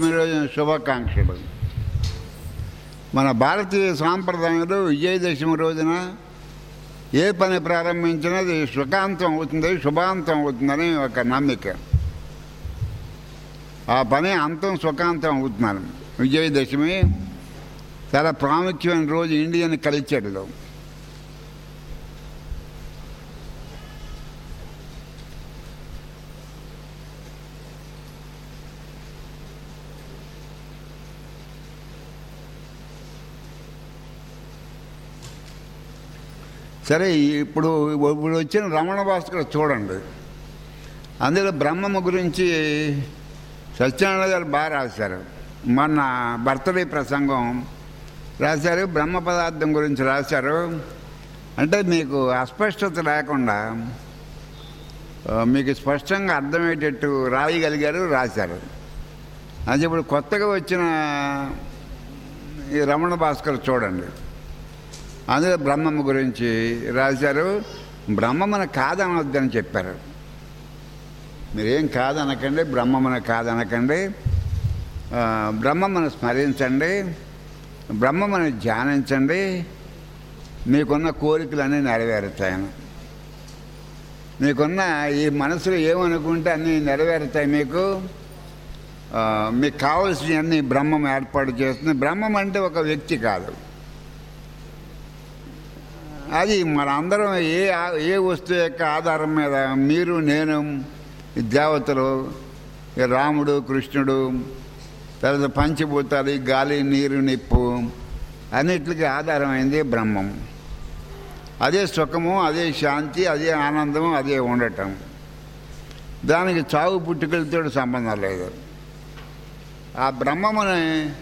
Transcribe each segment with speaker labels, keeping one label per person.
Speaker 1: విజయదశమి రోజున శుభాకాంక్షలు మన భారతీయ సాంప్రదాయంలో విజయదశమి రోజున ఏ పని ప్రారంభించినా అది సుఖాంతం అవుతుంది శుభాంతం అవుతుందని ఒక నమ్మిక ఆ పని అంతం సుఖాంతం అవుతున్నాను విజయదశమి చాలా ప్రాముఖ్యమైన రోజు ఇండియన్ కల్చర్లో సరే ఇప్పుడు ఇప్పుడు వచ్చిన రమణ భాస్కర్ చూడండి అందులో బ్రహ్మము గురించి సత్యనారాయణ గారు బాగా రాశారు మొన్న బర్త్డే ప్రసంగం రాశారు బ్రహ్మ పదార్థం గురించి రాశారు అంటే మీకు అస్పష్టత లేకుండా ఆ, మీకు స్పష్టంగా అర్థమయ్యేటట్టు రాయగలిగారు రాశారు అది ఇప్పుడు కొత్తగా వచ్చిన ఈ రమణ భాస్కర్ చూడండి అందులో బ్రహ్మము గురించి రాశారు బ్రహ్మమున కాదనవద్దని చెప్పారు మీరేం కాదనకండి బ్రహ్మమున కాదనకండి ఆ, బ్రహ్మమును స్మరించండి బ్రహ్మమును ధ్యానించండి మీకున్న కోరికలన్నీ నెరవేరుతాయని మీకున్న ఈ మనసులో ఏమనుకుంటే అన్నీ నెరవేరుతాయి మీకు ఆ, మీకు కావలసినవన్నీ బ్రహ్మం ఏర్పాటు చేస్తుంది బ్రహ్మం అంటే ఒక వ్యక్తి కాదు అది మనందరం ఏ ఆ- ఏ వస్తువు యొక్క ఆధారం మీద మీరు నేను ఈ దేవతలు ఈ రాముడు కృష్ణుడు తర్వాత పంచభూతాలు ఈ గాలి నీరు నిప్పు అన్నిటికీ ఆధారమైంది బ్రహ్మం అదే సుఖము అదే శాంతి అదే ఆనందము అదే ఉండటం దానికి చావు పుట్టుకలతో సంబంధం లేదు ఆ బ్రహ్మముని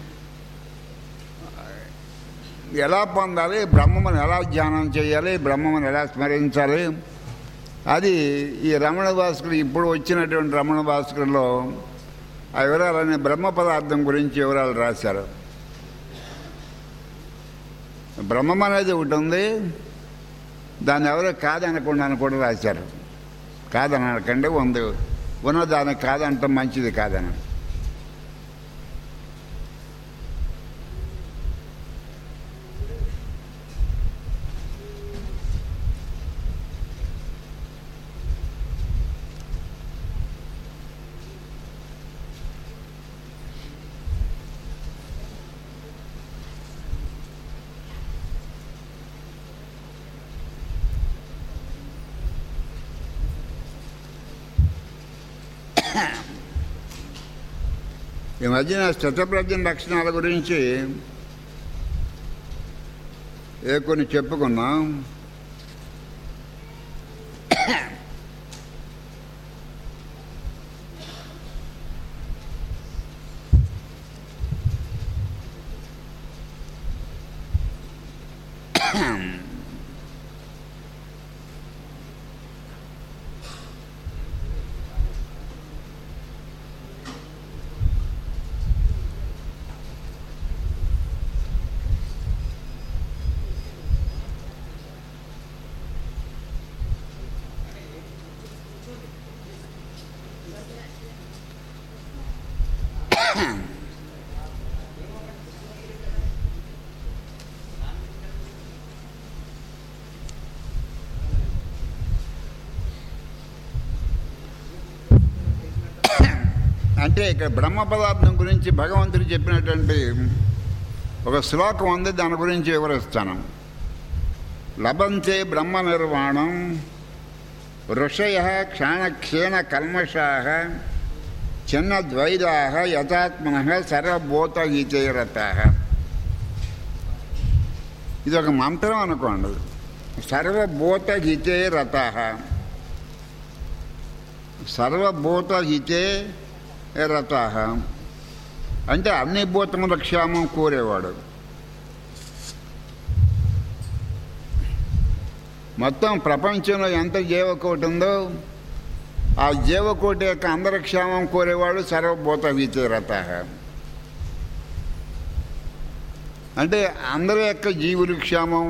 Speaker 1: ఎలా పొందాలి బ్రహ్మమును ఎలా ధ్యానం చేయాలి బ్రహ్మమును ఎలా స్మరించాలి అది ఈ రమణ భాస్కర్ ఇప్పుడు వచ్చినటువంటి రమణ భాస్కర్లో ఆ వివరాలనే బ్రహ్మ పదార్థం గురించి వివరాలు రాశారు బ్రహ్మం అనేది ఒకటి ఉంది దాన్ని ఎవరో కాదనకుండా అని కూడా రాశారు కాదనకండి ఉంది ఉన్న దాన్ని కాదంటాం మంచిది కాదని ఈ మధ్యన స్థితప్రజ్ఞ లక్షణాల గురించి ఏ కొన్ని చెప్పుకున్నాం అంటే ఇక్కడ బ్రహ్మ పదార్థం గురించి భగవంతుడు చెప్పినటువంటి ఒక శ్లోకం ఉంది దాని గురించి వివరిస్తాను లభంతే బ్రహ్మ నిర్వాణం ఋషయ క్షాణక్షేణ కల్మషా చిన్న ద్వైదా యథాత్మన సర్వభూతగీతేరత ఇది ఒక మంత్రం అనుకోండి సర్వభూతహితే రత సర్వభూతహితే రత అంటే అన్ని భూతముల క్షేమం కోరేవాడు మొత్తం ప్రపంచంలో ఎంత జీవకోటి ఉందో ఆ జీవకోటి యొక్క అందరి క్షేమం కోరేవాడు సర్వభూత విచేరత అంటే అందరి యొక్క జీవుల క్షేమం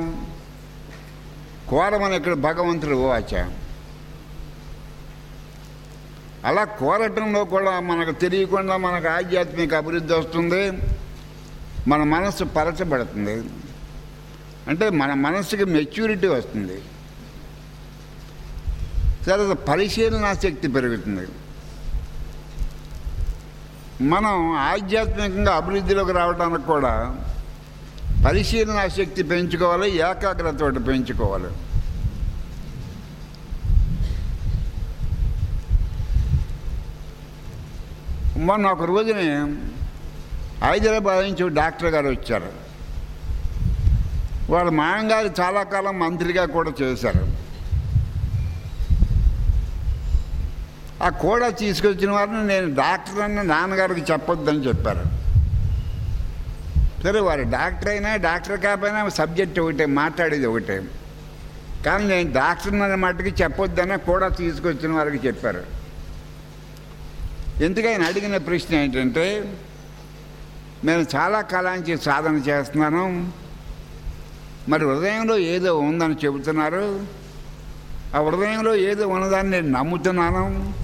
Speaker 1: కోరమని ఇక్కడ భగవంతుడు వాచ అలా కోరటంలో కూడా మనకు తెలియకుండా మనకు ఆధ్యాత్మిక అభివృద్ధి వస్తుంది మన మనస్సు పరచబడుతుంది అంటే మన మనస్సుకి మెచ్యూరిటీ వస్తుంది తర్వాత పరిశీలనా శక్తి పెరుగుతుంది మనం ఆధ్యాత్మికంగా అభివృద్ధిలోకి రావడానికి కూడా పరిశీలనా శక్తి పెంచుకోవాలి ఏకాగ్రత ఒకటి పెంచుకోవాలి మొన్న ఒక రోజుని హైదరాబాద్ నుంచి ఒక డాక్టర్ గారు వచ్చారు వాళ్ళ మామగారు చాలా కాలం మంత్రిగా కూడా చేశారు ఆ కూడా తీసుకొచ్చిన వారిని నేను డాక్టర్ అన్న నాన్నగారికి చెప్పొద్దని చెప్పారు సరే వారు డాక్టర్ అయినా డాక్టర్ కాకపోయినా సబ్జెక్ట్ ఒకటే మాట్లాడేది ఒకటే కానీ నేను డాక్టర్ అన్న మట్టుకి చెప్పొద్దని కూడా తీసుకొచ్చిన వారికి చెప్పారు ఎందుకని అడిగిన ప్రశ్న ఏంటంటే నేను చాలా కాలానికి సాధన చేస్తున్నాను మరి హృదయంలో ఏదో ఉందని చెబుతున్నారు ఆ హృదయంలో ఏదో ఉన్నదాన్ని నేను నమ్ముతున్నాను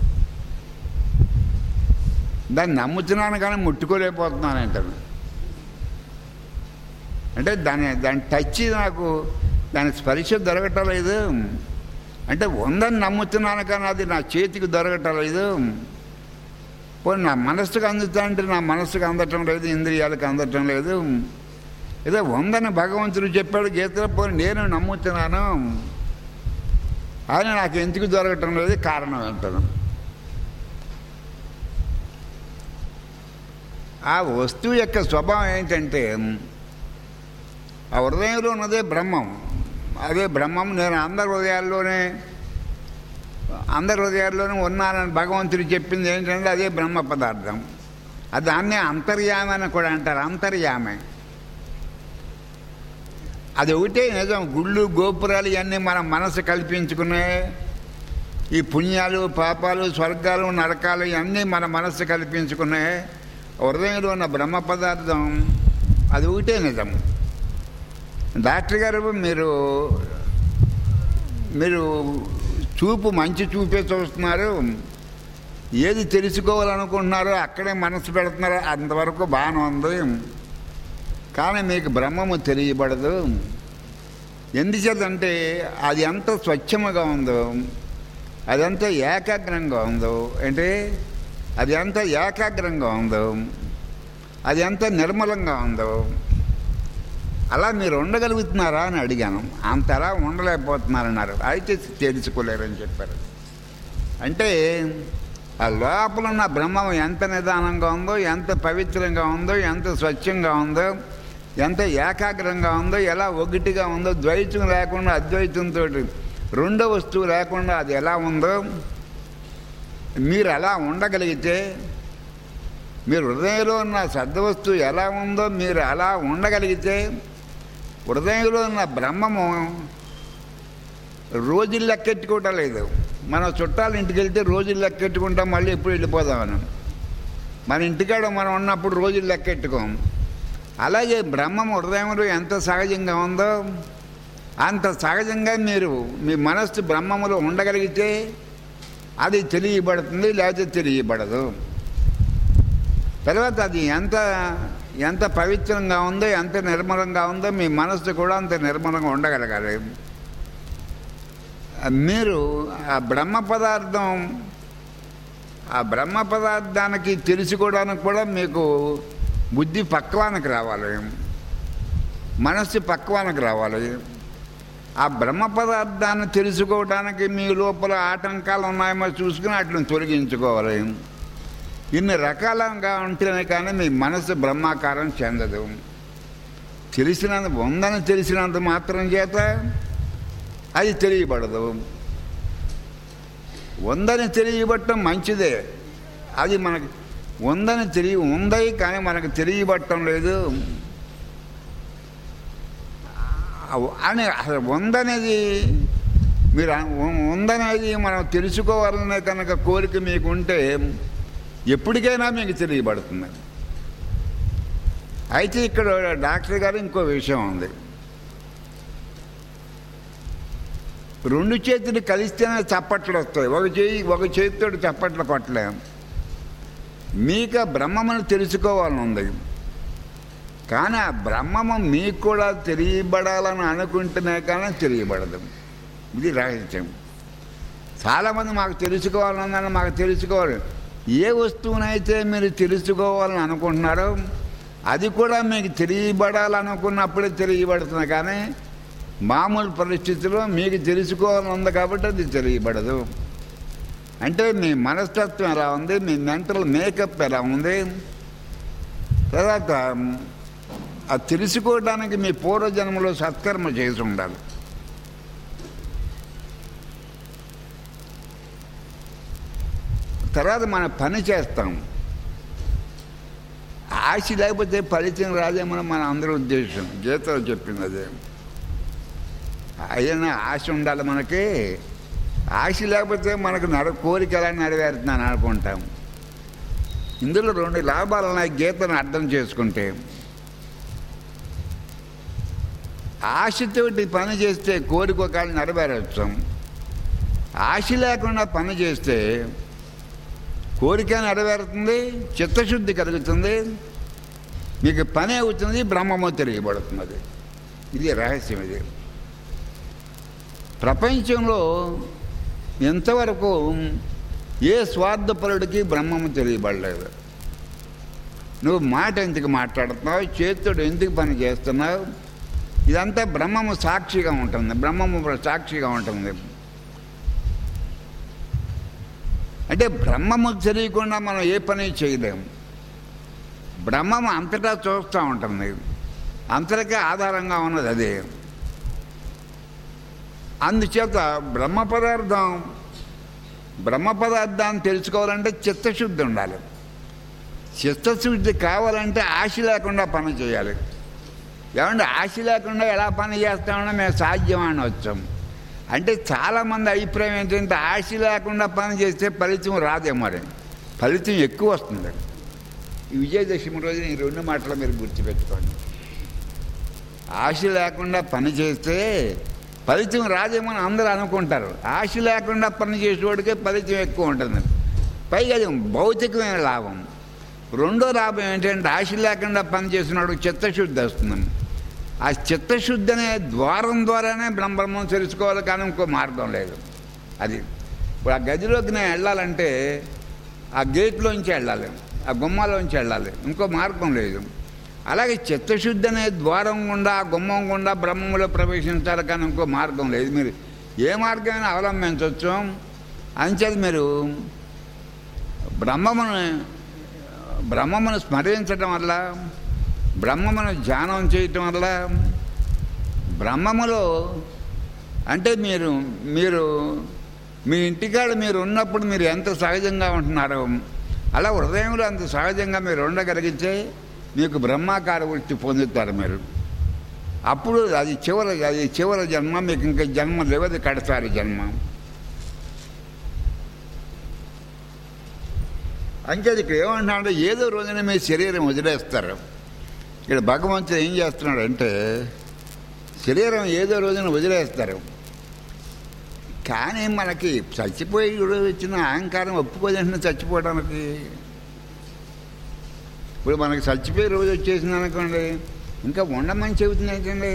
Speaker 1: దాన్ని నమ్ముతున్నాను కానీ ముట్టుకోలేకపోతున్నాను అంటాను అంటే దాని దాని టచ్ నాకు దాని స్పర్శ దొరకటం లేదు అంటే ఉందని నమ్ముతున్నాను కానీ అది నా చేతికి దొరకటం లేదు పోనీ నా మనస్సుకు అందుతా అంటే నా మనస్సుకు అందటం లేదు ఇంద్రియాలకు అందటం లేదు ఏదో ఉందని భగవంతుడు చెప్పాడు గీతలో పోనీ నేను నమ్ముతున్నాను ఆయన నాకు ఎందుకు దొరకటం లేదు కారణం అంటాను ఆ వస్తువు యొక్క స్వభావం ఏంటంటే ఆ హృదయంలో ఉన్నదే బ్రహ్మం అదే బ్రహ్మం నేను అందరి హృదయాల్లోనే అందరి హృదయాల్లోనే ఉన్నానని భగవంతుడు చెప్పింది ఏంటంటే అదే బ్రహ్మ పదార్థం అది దాన్నే అంతర్యామి అని కూడా అంటారు అంతర్యామి అది ఒకటే నిజం గుళ్ళు గోపురాలు ఇవన్నీ మన మనసు కల్పించుకునే ఈ పుణ్యాలు పాపాలు స్వర్గాలు నరకాలు ఇవన్నీ మన మనస్సు కల్పించుకునే హృదయంలో ఉన్న బ్రహ్మ పదార్థం అది ఒకటే నిజం డాక్టర్ గారు మీరు మీరు చూపు మంచి చూపే చూస్తున్నారు ఏది తెలుసుకోవాలనుకుంటున్నారో అక్కడే మనసు పెడుతున్నారో అంతవరకు బాగానే ఉంది కానీ మీకు బ్రహ్మము తెలియబడదు ఎందుచేతంటే అది ఎంత స్వచ్ఛముగా ఉందో అది ఎంత ఏకాగ్రంగా ఉందో అంటే అది ఎంత ఏకాగ్రంగా ఉందో అది ఎంత నిర్మలంగా ఉందో అలా మీరు ఉండగలుగుతున్నారా అని అడిగాను అంతలా ఉండలేకపోతున్నారన్నారు అయితే తెలుసుకోలేరని చెప్పారు అంటే ఆ లోపల ఉన్న బ్రహ్మం ఎంత నిదానంగా ఉందో ఎంత పవిత్రంగా ఉందో ఎంత స్వచ్ఛంగా ఉందో ఎంత ఏకాగ్రంగా ఉందో ఎలా ఒకటిగా ఉందో ద్వైతం లేకుండా అద్వైతంతో రెండో వస్తువు లేకుండా అది ఎలా ఉందో మీరు అలా ఉండగలిగితే మీరు హృదయంలో ఉన్న సద్వస్తువు ఎలా ఉందో మీరు అలా ఉండగలిగితే హృదయంలో ఉన్న బ్రహ్మము రోజులు లెక్కెట్టుకోవటం లేదు మన చుట్టాలు ఇంటికి వెళ్తే రోజులు లెక్కెట్టుకుంటాం మళ్ళీ ఎప్పుడు వెళ్ళిపోదామని మన ఇంటికాడ మనం ఉన్నప్పుడు రోజులు లెక్కెట్టుకోం అలాగే బ్రహ్మం హృదయంలో ఎంత సహజంగా ఉందో అంత సహజంగా మీరు మీ మనస్సు బ్రహ్మములో ఉండగలిగితే అది తెలియబడుతుంది లేకపోతే తెలియబడదు తర్వాత అది ఎంత ఎంత పవిత్రంగా ఉందో ఎంత నిర్మలంగా ఉందో మీ మనస్సు కూడా అంత నిర్మలంగా ఉండగలగాలి మీరు ఆ బ్రహ్మ పదార్థం ఆ బ్రహ్మ పదార్థానికి తెలుసుకోవడానికి కూడా మీకు బుద్ధి పక్వానికి రావాలి మనస్సు పక్వానికి రావాలి ఆ బ్రహ్మ పదార్థాన్ని తెలుసుకోవడానికి మీ లోపల ఆటంకాలు ఉన్నాయేమో చూసుకుని వాటిని తొలగించుకోవాలి ఇన్ని రకాలుగా ఉంటేనే కానీ మీ మనసు బ్రహ్మాకారం చెందదు తెలిసినంత ఉందని తెలిసినంత మాత్రం చేత అది తెలియబడదు ఉందని తెలియబట్టడం మంచిదే అది మనకి ఉందని తెలియ ఉంది కానీ మనకు తెలియబట్టడం లేదు అని అసలు ఉందనేది మీరు ఉందనేది మనం తెలుసుకోవాలనే కనుక కోరిక మీకు ఉంటే ఎప్పటికైనా మీకు తెలియబడుతుంది అయితే ఇక్కడ డాక్టర్ గారు ఇంకో విషయం ఉంది రెండు చేతులు కలిస్తేనే చప్పట్లు వస్తాయి ఒక చేయి ఒక చేతితో చప్పట్లు కొట్టలేం మీకు ఆ బ్రహ్మమును తెలుసుకోవాలని ఉంది కానీ ఆ బ్రహ్మము మీకు కూడా తెలియబడాలని అనుకుంటేనే కానీ తెలియబడదు ఇది రహస్యం చాలామంది మాకు తెలుసుకోవాలన్నాను మాకు తెలుసుకోవాలి ఏ వస్తువునైతే మీరు తెలుసుకోవాలని అనుకుంటున్నారో అది కూడా మీకు తెలియబడాలనుకున్నప్పుడే తెలియబడుతుంది కానీ మామూలు పరిస్థితిలో మీకు తెలుసుకోవాలని ఉంది కాబట్టి అది తెలియబడదు అంటే మీ మనస్తత్వం ఎలా ఉంది మీ మెంటల్ మేకప్ ఎలా ఉంది తర్వాత అది తెలుసుకోవడానికి మీ పూర్వజన్మలో సత్కర్మ చేసి ఉండాలి తర్వాత మన పని చేస్తాం ఆశ లేకపోతే ఫలితం రాదేమని మన అందరి ఉద్దేశం గీతలో చెప్పింది అదే అయినా ఆశ ఉండాలి మనకి ఆశ లేకపోతే మనకు నడ కోరిక ఎలా నెరవేరుతున్నాను అనుకుంటాం ఇందులో రెండు లాభాలు ఉన్నాయి గీతను అర్థం చేసుకుంటే ఆశతోటి పని చేస్తే కోరిక ఒకళ్ళు నెరవేరవచ్చు ఆశ లేకుండా పని చేస్తే కోరిక నెరవేరుతుంది చిత్తశుద్ధి కలుగుతుంది మీకు పని అవుతుంది బ్రహ్మము తెలియబడుతున్నది ఇది రహస్యం ఇది ప్రపంచంలో ఎంతవరకు ఏ స్వార్థపరుడికి బ్రహ్మము తెలియబడలేదు నువ్వు మాట ఎందుకు మాట్లాడుతున్నావు చేతుడు ఎందుకు పని చేస్తున్నావు ఇదంతా బ్రహ్మము సాక్షిగా ఉంటుంది బ్రహ్మము సాక్షిగా ఉంటుంది అంటే బ్రహ్మము తెలియకుండా మనం ఏ పని చేయలేము బ్రహ్మము అంతటా చూస్తూ ఉంటుంది అంతటికే ఆధారంగా ఉన్నది అదే అందుచేత బ్రహ్మ పదార్థం బ్రహ్మ పదార్థాన్ని తెలుసుకోవాలంటే చిత్తశుద్ధి ఉండాలి చిత్తశుద్ధి కావాలంటే ఆశ లేకుండా పని చేయాలి ఏమంటే ఆశ లేకుండా ఎలా పని చేస్తామన్నా మేము సాధ్యం అని వచ్చాం అంటే చాలామంది అభిప్రాయం ఏంటంటే ఆశ లేకుండా పని చేస్తే ఫలితం రాదే మరి ఫలితం ఎక్కువ వస్తుంది ఈ విజయదశమి రోజున ఈ రెండు మాటలు మీరు గుర్తుపెట్టుకోండి ఆశ లేకుండా పని చేస్తే ఫలితం రాదేమో అని అందరూ అనుకుంటారు ఆశ లేకుండా పని చేసేవాడికే ఫలితం ఎక్కువ ఉంటుంది పైగా అది భౌతికమైన లాభం రెండో లాభం ఏంటంటే ఆశ లేకుండా పని చేసినాడు చిత్తశుద్ధి వస్తుంది ఆ చిత్తశుద్ధి అనే ద్వారం ద్వారానే బ్రహ్మం తెలుసుకోవాలి కానీ ఇంకో మార్గం లేదు అది ఇప్పుడు ఆ గదిలోకి నేను వెళ్ళాలంటే ఆ గేట్లోంచి వెళ్ళాలి ఆ గుమ్మాలోంచి వెళ్ళాలి ఇంకో మార్గం లేదు అలాగే చిత్తశుద్ధి అనే ద్వారం గుండా ఆ గుమ్మం గుండా బ్రహ్మంలో ప్రవేశించాలి కానీ ఇంకో మార్గం లేదు మీరు ఏ మార్గమైనా అవలంబించవచ్చు అంచేది మీరు బ్రహ్మమును బ్రహ్మమును స్మరించడం వల్ల బ్రహ్మమును ధ్యానం చేయటం వల్ల బ్రహ్మములో అంటే మీరు మీరు మీ ఇంటికాడ మీరు ఉన్నప్పుడు మీరు ఎంత సహజంగా ఉంటున్నారో అలా హృదయంలో అంత సహజంగా మీరు ఉండగలిగితే మీకు బ్రహ్మాకార వృత్తి పొందుతారు మీరు అప్పుడు అది చివరి అది చివరి జన్మ మీకు ఇంకా జన్మ లేవది కడసారి జన్మ అంచేది ఇక్కడ ఏమంటున్నాడంటే ఏదో రోజున మీ శరీరం వదిలేస్తారు ఇక్కడ భగవంతుడు ఏం చేస్తున్నాడంటే శరీరం ఏదో రోజున వదిలేస్తారు కానీ మనకి చచ్చిపోయి కూడా వచ్చిన అహంకారం ఒప్పుకోదంటే చచ్చిపోవడానికి ఇప్పుడు మనకి చచ్చిపోయే రోజు వచ్చేసింది అనుకోండి ఇంకా ఉండమని చెబుతుంది ఏంటండి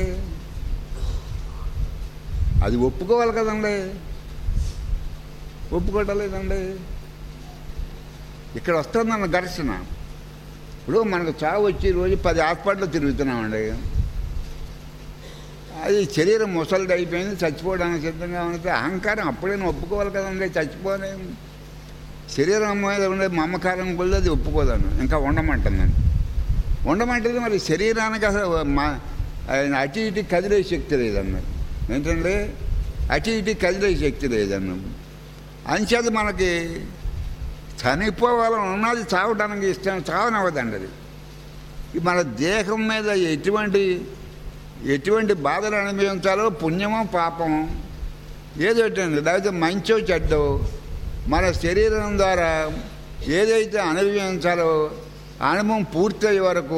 Speaker 1: అది ఒప్పుకోవాలి కదండి ఒప్పుకోవటలేదండి ఇక్కడ వస్తుందన్న ఘర్షణ ఇప్పుడు మనకు చావు వచ్చి రోజు పది హాస్పిటల్ తిరుగుతున్నామండి అది శరీరం ముసలిది అయిపోయింది చచ్చిపోవడానికి సిద్ధంగా ఉంటే అహంకారం అప్పుడైనా ఒప్పుకోవాలి కదండి చచ్చిపోలే శరీరం మీద ఉండే మమకారం కొద్ది అది ఒప్పుకోదాను ఇంకా ఉండమంటుందండి ఉండమంటుంది మరి శరీరానికి అసలు మా ఆయన అటు ఇటు కదిలే శక్తి లేదన్నారు ఏంటంటే అటు ఇటు కదిలే శక్తి లేదన్నాం అంచేది మనకి చనిపోవాలని ఉన్నది చావడానికి ఇష్టం చావనవ్వదండి అది ఈ మన దేహం మీద ఎటువంటి ఎటువంటి బాధలు అనుభవించాలో పుణ్యమో పాపమో ఏదో లేకపోతే మంచో చెడ్డో మన శరీరం ద్వారా ఏదైతే అనుభవించాలో అనుభవం పూర్తయ్యే వరకు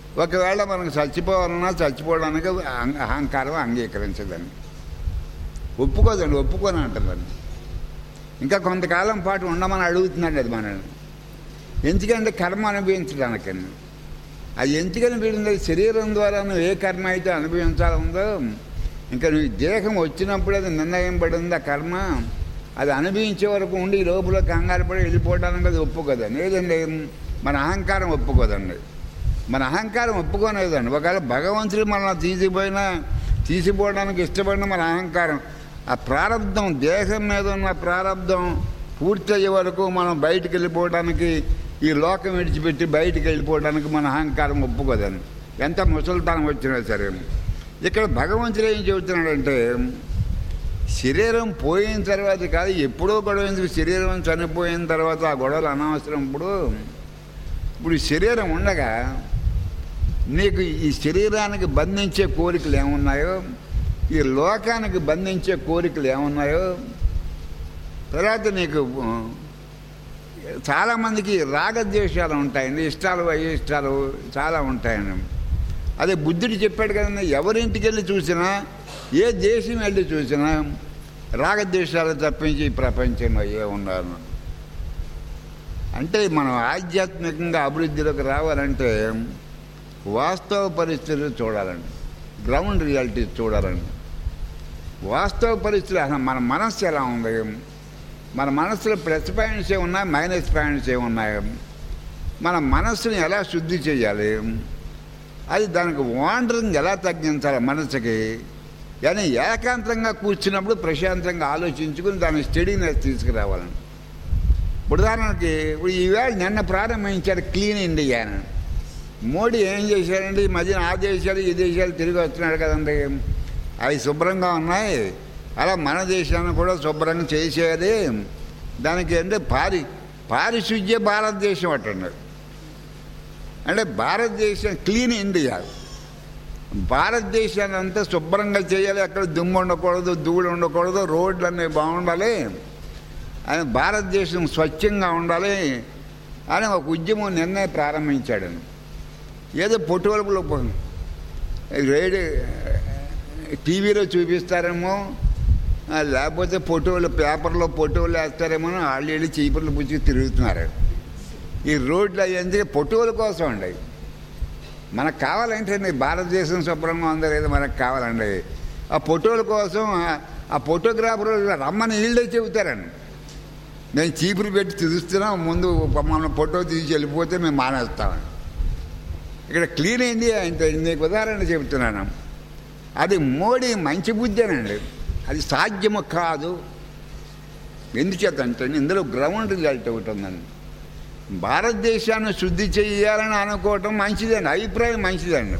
Speaker 1: ఒకవేళ మనకు చచ్చిపోవాలన్నా చచ్చిపోవడానికి అహం- అహంకారం అంగీకరించదండి ఒప్పుకోదండి ఒప్పుకొని అంటుందండి ఇంకా కొంతకాలం పాటు ఉండమని అడుగుతుందండి అది మనల్ని ఎందుకంటే కర్మ అనుభవించడానికండి అది ఎందుకని వీడింది శరీరం ద్వారా నువ్వు ఏ కర్మ అయితే అనుభవించాలందో ఇంకా నువ్వు దేహం వచ్చినప్పుడు అది నిర్ణయం పడింది ఆ కర్మ అది అనుభవించే వరకు ఉండి ఈ లోపల కంగారు పడి వెళ్ళిపోవడానికి అది ఒప్పుకోదండి ఏదండి మన అహంకారం ఒప్పుకోదండి మన అహంకారం ఒప్పుకోనేదండి ఒకవేళ భగవంతుడు మనల్ని తీసిపోయినా తీసిపోవడానికి ఇష్టపడిన మన అహంకారం ఆ ప్రారంధం దేహం మీద ఉన్న ప్రారంధం పూర్తయ్యే వరకు మనం బయటికి వెళ్ళిపోవడానికి ఈ లోకం విడిచిపెట్టి బయటికి వెళ్ళిపోవడానికి మన అహంకారం ఒప్పుకోదని ఎంత ముసలితనం వచ్చినా సరే ఇక్కడ భగవంతుడు ఏం చెబుతున్నాడంటే శరీరం పోయిన తర్వాత కాదు ఎప్పుడో గొడవ ఎందుకు శరీరం చనిపోయిన తర్వాత ఆ గొడవలు అనవసరం ఇప్పుడు ఇప్పుడు ఈ శరీరం ఉండగా నీకు ఈ శరీరానికి బంధించే కోరికలు ఏమున్నాయో ఈ లోకానికి బంధించే కోరికలు ఏమున్నాయో తర్వాత నీకు ఆ, చాలామందికి రాగద్వేషాలు ఉంటాయండి ఇష్టాలు అయిష్టాలు చాలా ఉంటాయండి అదే బుద్ధుడు చెప్పాడు కదండి ఎవరింటికి వెళ్ళి చూసినా ఏ దేశం వెళ్ళి చూసినా రాగద్వేషాలు తప్పించి ఈ ప్రపంచంలో ఏ ఉన్నారు అంటే మనం ఆధ్యాత్మికంగా అభివృద్ధిలోకి రావాలంటే వాస్తవ పరిస్థితులు చూడాలండి గ్రౌండ్ రియాలిటీ చూడాలండి వాస్తవ పరిస్థితులు అసలు మన మనస్సు ఎలా ఉంది మన మనస్సులో ప్లస్ పాయింట్స్ ఏ ఉన్నాయి మైనస్ పాయింట్స్ ఏ ఉన్నాయి మన మనస్సుని ఎలా శుద్ధి చేయాలి అది దానికి వాండరింగ్ ఎలా తగ్గించాలి మనసుకి కానీ ఏకాంతంగా కూర్చున్నప్పుడు ప్రశాంతంగా ఆలోచించుకుని దాని స్టడీనెస్ తీసుకురావాలండి ఇప్పుడు ఉదాహరణకి ఇప్పుడు ఈవేళ నిన్న ప్రారంభించారు క్లీన్ ఇండియా అని మోడీ ఏం చేశాడండి ఈ మధ్యన ఆ దేశాలు ఈ దేశాలు తిరిగి వస్తున్నాడు కదండి అవి శుభ్రంగా ఉన్నాయి అలా మన దేశాన్ని కూడా శుభ్రంగా చేసేది దానికి అంటే పారి పారిశుద్ధ్య భారతదేశం అట్టండి అంటే భారతదేశం క్లీన్ ఇండియా భారతదేశాన్ని అంతా శుభ్రంగా చేయాలి అక్కడ దుమ్ము ఉండకూడదు ధూళి ఉండకూడదు రోడ్లు అన్నీ బాగుండాలి అని భారతదేశం స్వచ్ఛంగా ఉండాలి అని ఒక ఉద్యమం నిన్నే ప్రారంభించాడు ఏదో పొట్టువలుపులో రేడి టీవీలో చూపిస్తారేమో ఆ, లేకపోతే ఫోటోలు పేపర్లో ఫోటోలు వేస్తారేమో అని వాళ్ళు వెళ్ళి చీపుర్లు పుచ్చి తిరుగుతున్నారు ఈ రోడ్లు అయ్యేందుకు ఫోటోల కోసం అండి మనకు కావాలంటే భారతదేశం శుభ్రంగా ఉందో లేదో మనకు కావాలండి ఆ ఫోటోల కోసం ఆ- ఆ ఫోటోగ్రాఫర్ రమ్మని వీళ్ళే చెబుతారండి నేను చీపురు పెట్టి చూస్తున్నాం ముందు మన ఫోటో తీసి వెళ్ళిపోతే మేము మానేస్తామని ఇక్కడ క్లీన్ అయింది ఇంత నీకు ఉదాహరణ చెబుతున్నాను అది మోడీ మంచి బుద్ధేనండి అది సాధ్యము కాదు ఎందుచేత అంటే ఇందులో గ్రౌండ్ రిజల్ట్ ఒకటి ఉందండి భారతదేశాన్ని శుద్ధి చేయాలని అనుకోవటం మంచిదండి అభిప్రాయం మంచిదండి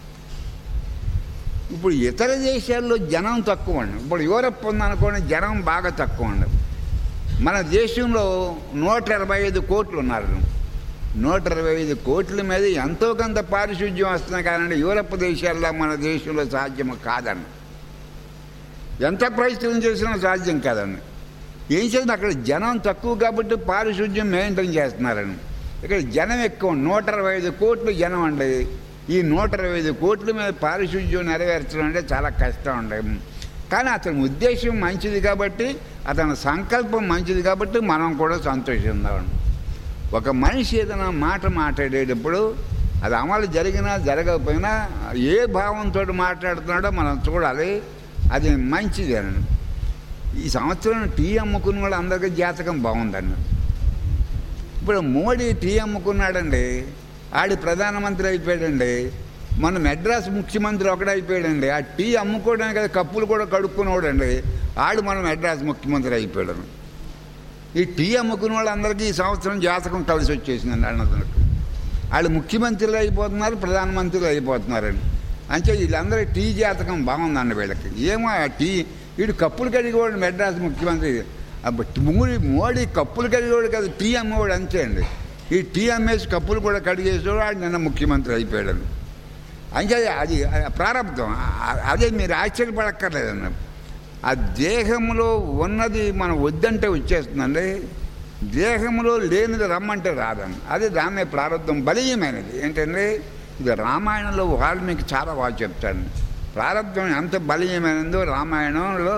Speaker 1: ఇప్పుడు ఇతర దేశాల్లో జనం తక్కువ అండి ఇప్పుడు యూరప్ ఉందనుకోండి జనం బాగా తక్కువ అండి మన దేశంలో నూట ఇరవై ఐదు కోట్లు ఉన్నారు నూట ఇరవై ఐదు కోట్ల మీద ఎంతో కొంత పారిశుద్ధ్యం వస్తున్నాయి కానీ యూరప్ దేశాల్లో మన దేశంలో సాధ్యం కాదండి ఎంత ప్రయత్నం చేసినా సాధ్యం కాదండి ఏం చేసిన అక్కడ జనం తక్కువ కాబట్టి పారిశుద్ధ్యం మెయింటైన్ చేస్తున్నారని ఇక్కడ జనం ఎక్కువ నూట ఇరవై ఐదు కోట్లు జనం అండి ఈ నూట ఇరవై ఐదు కోట్ల మీద పారిశుద్ధ్యం నెరవేర్చడం అంటే చాలా కష్టం అండి కానీ అతని ఉద్దేశం మంచిది కాబట్టి అతని సంకల్పం మంచిది కాబట్టి మనం కూడా సంతోషిద్దామండి ఒక మనిషి ఏదైనా మాట మాట్లాడేటప్పుడు అది అమలు జరిగినా జరగకపోయినా ఏ భావంతో మాట్లాడుతున్నాడో మనం చూడాలి అది మంచిది అని ఈ సంవత్సరం టీ అమ్ముకున్న వాళ్ళు అందరికీ జాతకం బాగుందండి ఇప్పుడు మోడీ టీ అమ్ముకున్నాడండి ఆడి ప్రధానమంత్రి అయిపోయాడండి మన మెడ్రాస్ ముఖ్యమంత్రి ఒకడే అయిపోయాడండి ఆ టీ అమ్ముకోవడానికి కదా కప్పులు కూడా కడుక్కునేవాడండి ఆడు మన మెడ్రాస్ ముఖ్యమంత్రి అయిపోయాడు ఈ టీ అమ్ముకున్న వాళ్ళందరికీ ఈ సంవత్సరం జాతకం కలిసి వచ్చేసిందండి అన్నదరికి వాళ్ళు ముఖ్యమంత్రులు అయిపోతున్నారు ప్రధానమంత్రులు అయిపోతున్నారండి అంటే వీళ్ళందరూ టీ జాతకం బాగుందండి వీళ్ళకి ఏమో ఆ టీ వీడు కప్పులు కడిగేవాడు మెడ్రాస్ ముఖ్యమంత్రి అబ్బ మోడీ మోడీ కప్పులు కడిగేవాడు కాదు టీ అమ్మేవాడు అంతే అండి ఈ టీ అమ్మేసి కప్పులు కూడా కడిగేసేవాడు వాడు నిన్న ముఖ్యమంత్రి అయిపోయాడు అంటే అది ప్రారంభం అదే మీరు ఆశ్చర్యపడక్కర్లేదన్న ఆ దేహంలో ఉన్నది మనం వద్దంటే వచ్చేస్తుందండి దేహంలో లేనిది రమ్మంటే రాదండి అది దాన్నే ప్రారంభం బలీయమైనది ఏంటంటే ఇది రామాయణంలో వాల్మీకి చాలా బాగా చెప్తాడు ప్రారంభం ఎంత బలీయమైనదో రామాయణంలో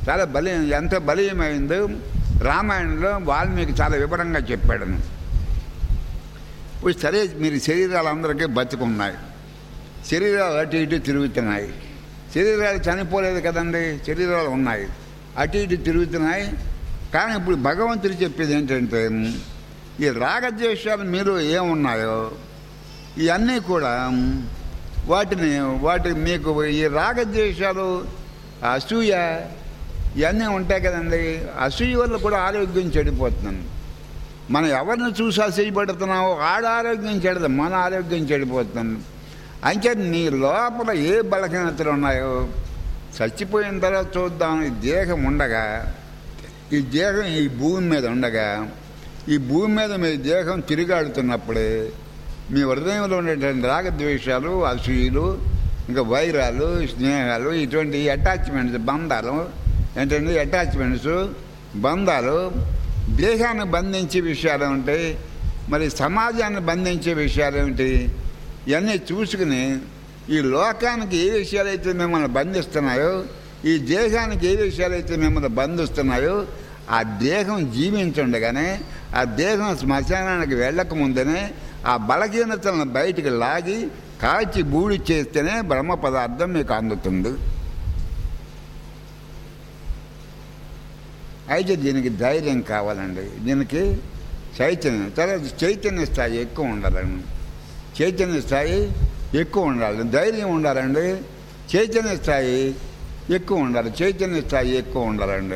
Speaker 1: చాలా బలి ఎంత బలీయమైందో రామాయణంలో వాల్మీకి చాలా వివరంగా చెప్పాడను ఇప్పుడు సరే మీరు శరీరాలు అందరికీ బతుకున్నాయి శరీరాలు అటు ఇటు తిరుగుతున్నాయి శరీరాలు చనిపోలేదు కదండి శరీరాలు ఉన్నాయి అటు ఇటు తిరుగుతున్నాయి కానీ ఇప్పుడు భగవంతుడు చెప్పేది ఏంటంటే ఈ రాగద్వేషాలు మీరు ఏమున్నాయో ఇవన్నీ కూడా వాటిని వాటి మీకు ఈ రాగద్వేషాలు అసూయ ఇవన్నీ ఉంటాయి కదండి అసూయ వల్ల కూడా ఆరోగ్యం చెడిపోతుంది మనం ఎవరిని చూసి అసూయపడుతున్నామో ఆడ ఆరోగ్యం చెడదు మన ఆరోగ్యం చెడిపోతుంది అంటే నీ లోపల ఏ బలహీనతలు ఉన్నాయో చచ్చిపోయిన తర్వాత చూద్దాం ఈ దేహం ఉండగా ఈ దేహం ఈ భూమి మీద ఉండగా ఈ భూమి మీద మీ దేహం తిరిగాడుతున్నప్పుడే మీ హృదయంలో ఉండేటువంటి రాగద్వేషాలు అసూయలు ఇంకా వైరాలు స్నేహాలు ఇటువంటి అటాచ్మెంట్స్ బంధాలు ఏంటంటే అటాచ్మెంట్స్ బంధాలు దేహాన్ని బంధించే విషయాలు ఉంటాయి మరి సమాజాన్ని బంధించే విషయాలు ఏమిటి ఇవన్నీ చూసుకుని ఈ లోకానికి ఏ విషయాలైతే మిమ్మల్ని బంధిస్తున్నాయో ఈ దేహానికి ఏ విషయాలైతే మిమ్మల్ని బంధిస్తున్నాయో ఆ దేహం జీవించుండగానే ఆ దేహం శ్మశానానికి వెళ్ళక ముందనే ఆ బలహీనతలను బయటికి లాగి కాల్చి బూడి చేస్తేనే బ్రహ్మ పదార్థం మీకు అందుతుంది అయితే దీనికి ధైర్యం కావాలండి దీనికి చైతన్యం తర్వాత చైతన్య స్థాయి ఎక్కువ ఉండాలండి చైతన్య స్థాయి ఎక్కువ ఉండాలి ధైర్యం ఉండాలండి చైతన్య స్థాయి ఎక్కువ ఉండాలి చైతన్య స్థాయి ఎక్కువ ఉండాలండి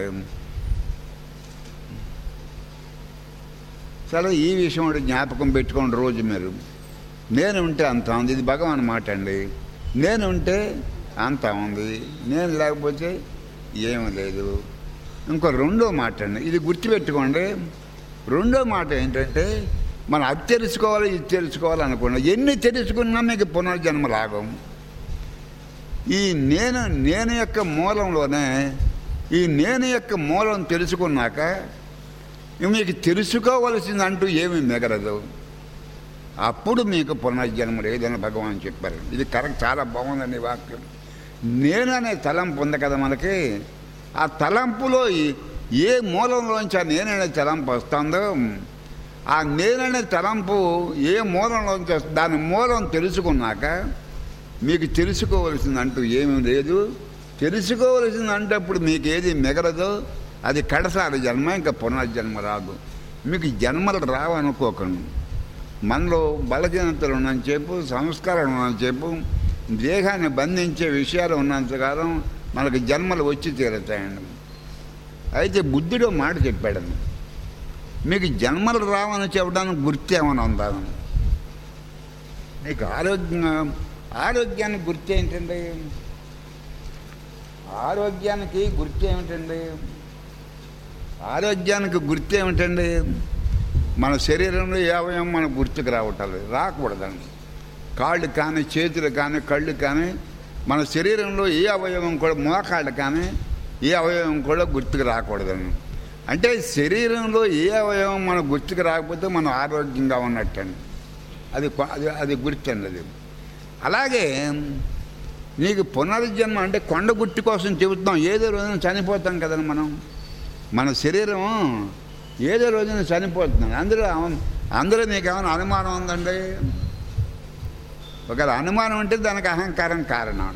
Speaker 1: సరే ఈ విషయం ఒకటి జ్ఞాపకం పెట్టుకోండి రోజు మీరు నేను ఉంటే అంత ఉంది ఇది భగవాన్ మాట అండి నేను ఉంటే అంత ఉంది నేను లేకపోతే ఏమీ లేదు ఇంకో రెండో మాట అండి ఇది గుర్తుపెట్టుకోండి రెండో మాట ఏంటంటే మనం అది తెలుసుకోవాలి ఇది తెలుసుకోవాలి అనుకున్నా ఎన్ని తెలుసుకున్నా మీకు పునర్జన్మ లాభం ఈ నేను నేను యొక్క మూలంలోనే ఈ నేను యొక్క మూలం తెలుసుకున్నాక మీకు తెలుసుకోవలసిందంటూ ఏమీ మిగలదు అప్పుడు మీకు పునర్జన్మ లేదని భగవాన్ చెప్పారు ఇది కరెక్ట్ చాలా బాగుందండి ఈ వాక్యం నేను అనే తలంపు ఉంది కదా మనకి ఆ తలంపులో ఈ- ఏ మూలంలోంచి ఆ నేననే తలంపు వస్తుందో ఆ నేననే తలంపు ఏ మూలంలోంచి వస్తుందో దాని మూలం తెలుసుకున్నాక మీకు తెలుసుకోవలసిందంటూ ఏమీ లేదు తెలుసుకోవలసిందంటే అప్పుడు మీకు ఏది మిగలదో అది కడసారి జన్మ ఇంకా పునర్జన్మ రాదు మీకు జన్మలు రావనుకోకండి మనలో బలహీనతలు ఉన్నంతసేపు సంస్కారాలు ఉన్నంతసేపు దేహాన్ని బంధించే విషయాలు ఉన్నంతకాలం మనకు జన్మలు వచ్చి తీరుతాయండి అయితే బుద్ధుడు మాట చెప్పాడండి మీకు జన్మలు రావని చెప్పడానికి గుర్తు ఏమైనా ఉందా మీకు ఆరోగ్యం ఆరోగ్యానికి గుర్తు ఏంటండి ఆరోగ్యానికి గుర్తు ఏమిటండి ఆరోగ్యానికి గుర్తు ఏమిటండి మన శరీరంలో ఏ అవయవం మనకు గుర్తుకు రావటాలి రాకూడదండి కాళ్ళు కానీ చేతులు కానీ కళ్ళు కానీ మన శరీరంలో ఏ అవయవం కూడా మోకాళ్ళు కానీ ఏ అవయవం కూడా గుర్తుకు రాకూడదండి అంటే శరీరంలో ఏ అవయవం మన గుర్తుకు రాకపోతే మనం ఆరోగ్యంగా ఉన్నట్టండి అది కొ- అది అది గుర్తండి అది అలాగే నీకు పునర్జన్మ అంటే కొండ గుర్తు కోసం చెబుతున్నాం ఏదో రోజున చనిపోతాం కదండి మనం మన శరీరం ఏదో రోజున చనిపోతున్నాం అందులో అవ- అందులో మీకు ఏమైనా అనుమానం ఉందండి ఒకవేళ అనుమానం అంటే దానికి అహంకారం కారణం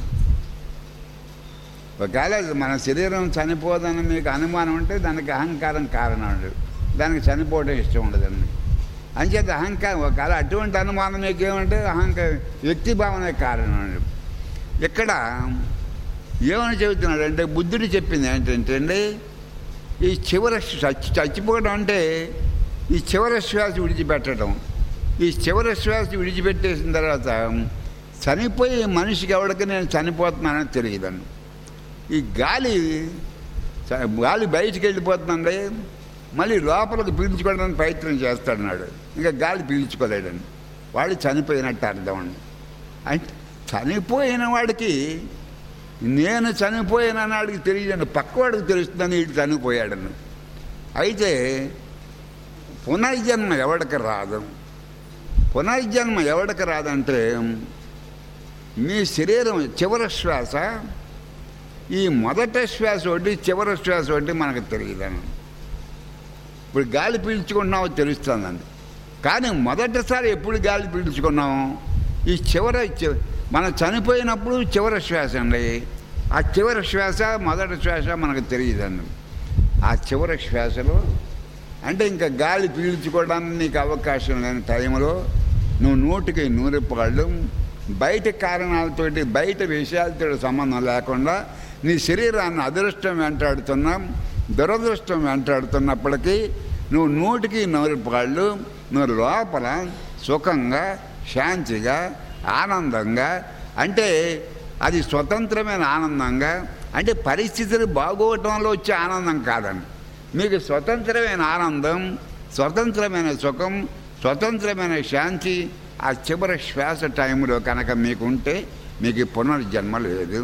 Speaker 1: ఒకవేళ మన శరీరం చనిపోదని మీకు అనుమానం ఉంటే దానికి అహంకారం కారణం అండి దానికి చనిపోవడం ఇష్టం ఉండదండి అంచేత అహంకారం ఒకవేళ అటువంటి అనుమానం మీకు ఏమంటే అహంకారం వ్యక్తి భావనే కారణం అండి ఇక్కడ ఏమని చెబుతున్నాడు అంటే బుద్ధుడు చెప్పింది ఏంటంటే అండి ఈ చివరి చచ్చి చచ్చిపోవడం అంటే ఈ చివరి శ్వాస విడిచిపెట్టడం ఈ చివరి శ్వాస విడిచిపెట్టేసిన తర్వాత చనిపోయి మనిషికి ఎవరికి నేను చనిపోతున్నానని తెలియదండి ఈ గాలి చ- గాలి బయటికి వెళ్ళిపోతుందండి మళ్ళీ లోపలికి పీల్చుకోవడానికి ప్రయత్నం చేస్తాడన్నాడు ఇంకా గాలి పీల్చుకోలేడండి వాడు చనిపోయినట్టు అర్థం అండి అంటే చనిపోయిన వాడికి నేను చనిపోయానని వాడికి తెలియదండి పక్కవాడికి తెలుస్తుందని వీడు చనిపోయాడని అయితే పునర్జన్మ ఎవడికి రాదు పునర్జన్మ ఎవడికి రాదంటే మీ శరీరం చివరి శ్వాస ఈ మొదట శ్వాస ఒకటి చివరి శ్వాస ఒకటి మనకు తెలియదని ఇప్పుడు గాలి పీల్చుకున్నామో తెలుస్తుందండి కానీ మొదటిసారి ఎప్పుడు గాలి పీల్చుకున్నాము ఈ చివరి చి- మనం చనిపోయినప్పుడు చివరి శ్వాస అండి ఆ చివరి శ్వాస మొదటి శ్వాస మనకు తెలియదండి ఆ చివరి శ్వాసలో అంటే ఇంకా గాలి పీల్చుకోవడానికి నీకు అవకాశం లేని టైంలో నువ్వు నూటికి నూరు పాళ్ళు బయట కారణాలతోటి బయట విషయాలతో సంబంధం లేకుండా నీ శరీరాన్ని అదృష్టం వెంటాడుతున్నా దురదృష్టం వెంటాడుతున్నప్పటికీ నువ్వు నూటికి నూరు పాళ్ళు నువ్వు లోపల సుఖంగా శాంతిగా ఆనందంగా అంటే అది స్వతంత్రమైన ఆనందంగా అంటే పరిస్థితులు బాగోవటంలో వచ్చే ఆనందం కాదండి మీకు స్వతంత్రమైన ఆనందం స్వతంత్రమైన సుఖం స్వతంత్రమైన శాంతి ఆ చివరి శ్వాస టైంలో కనుక మీకు ఉంటే మీకు పునర్జన్మ లేదు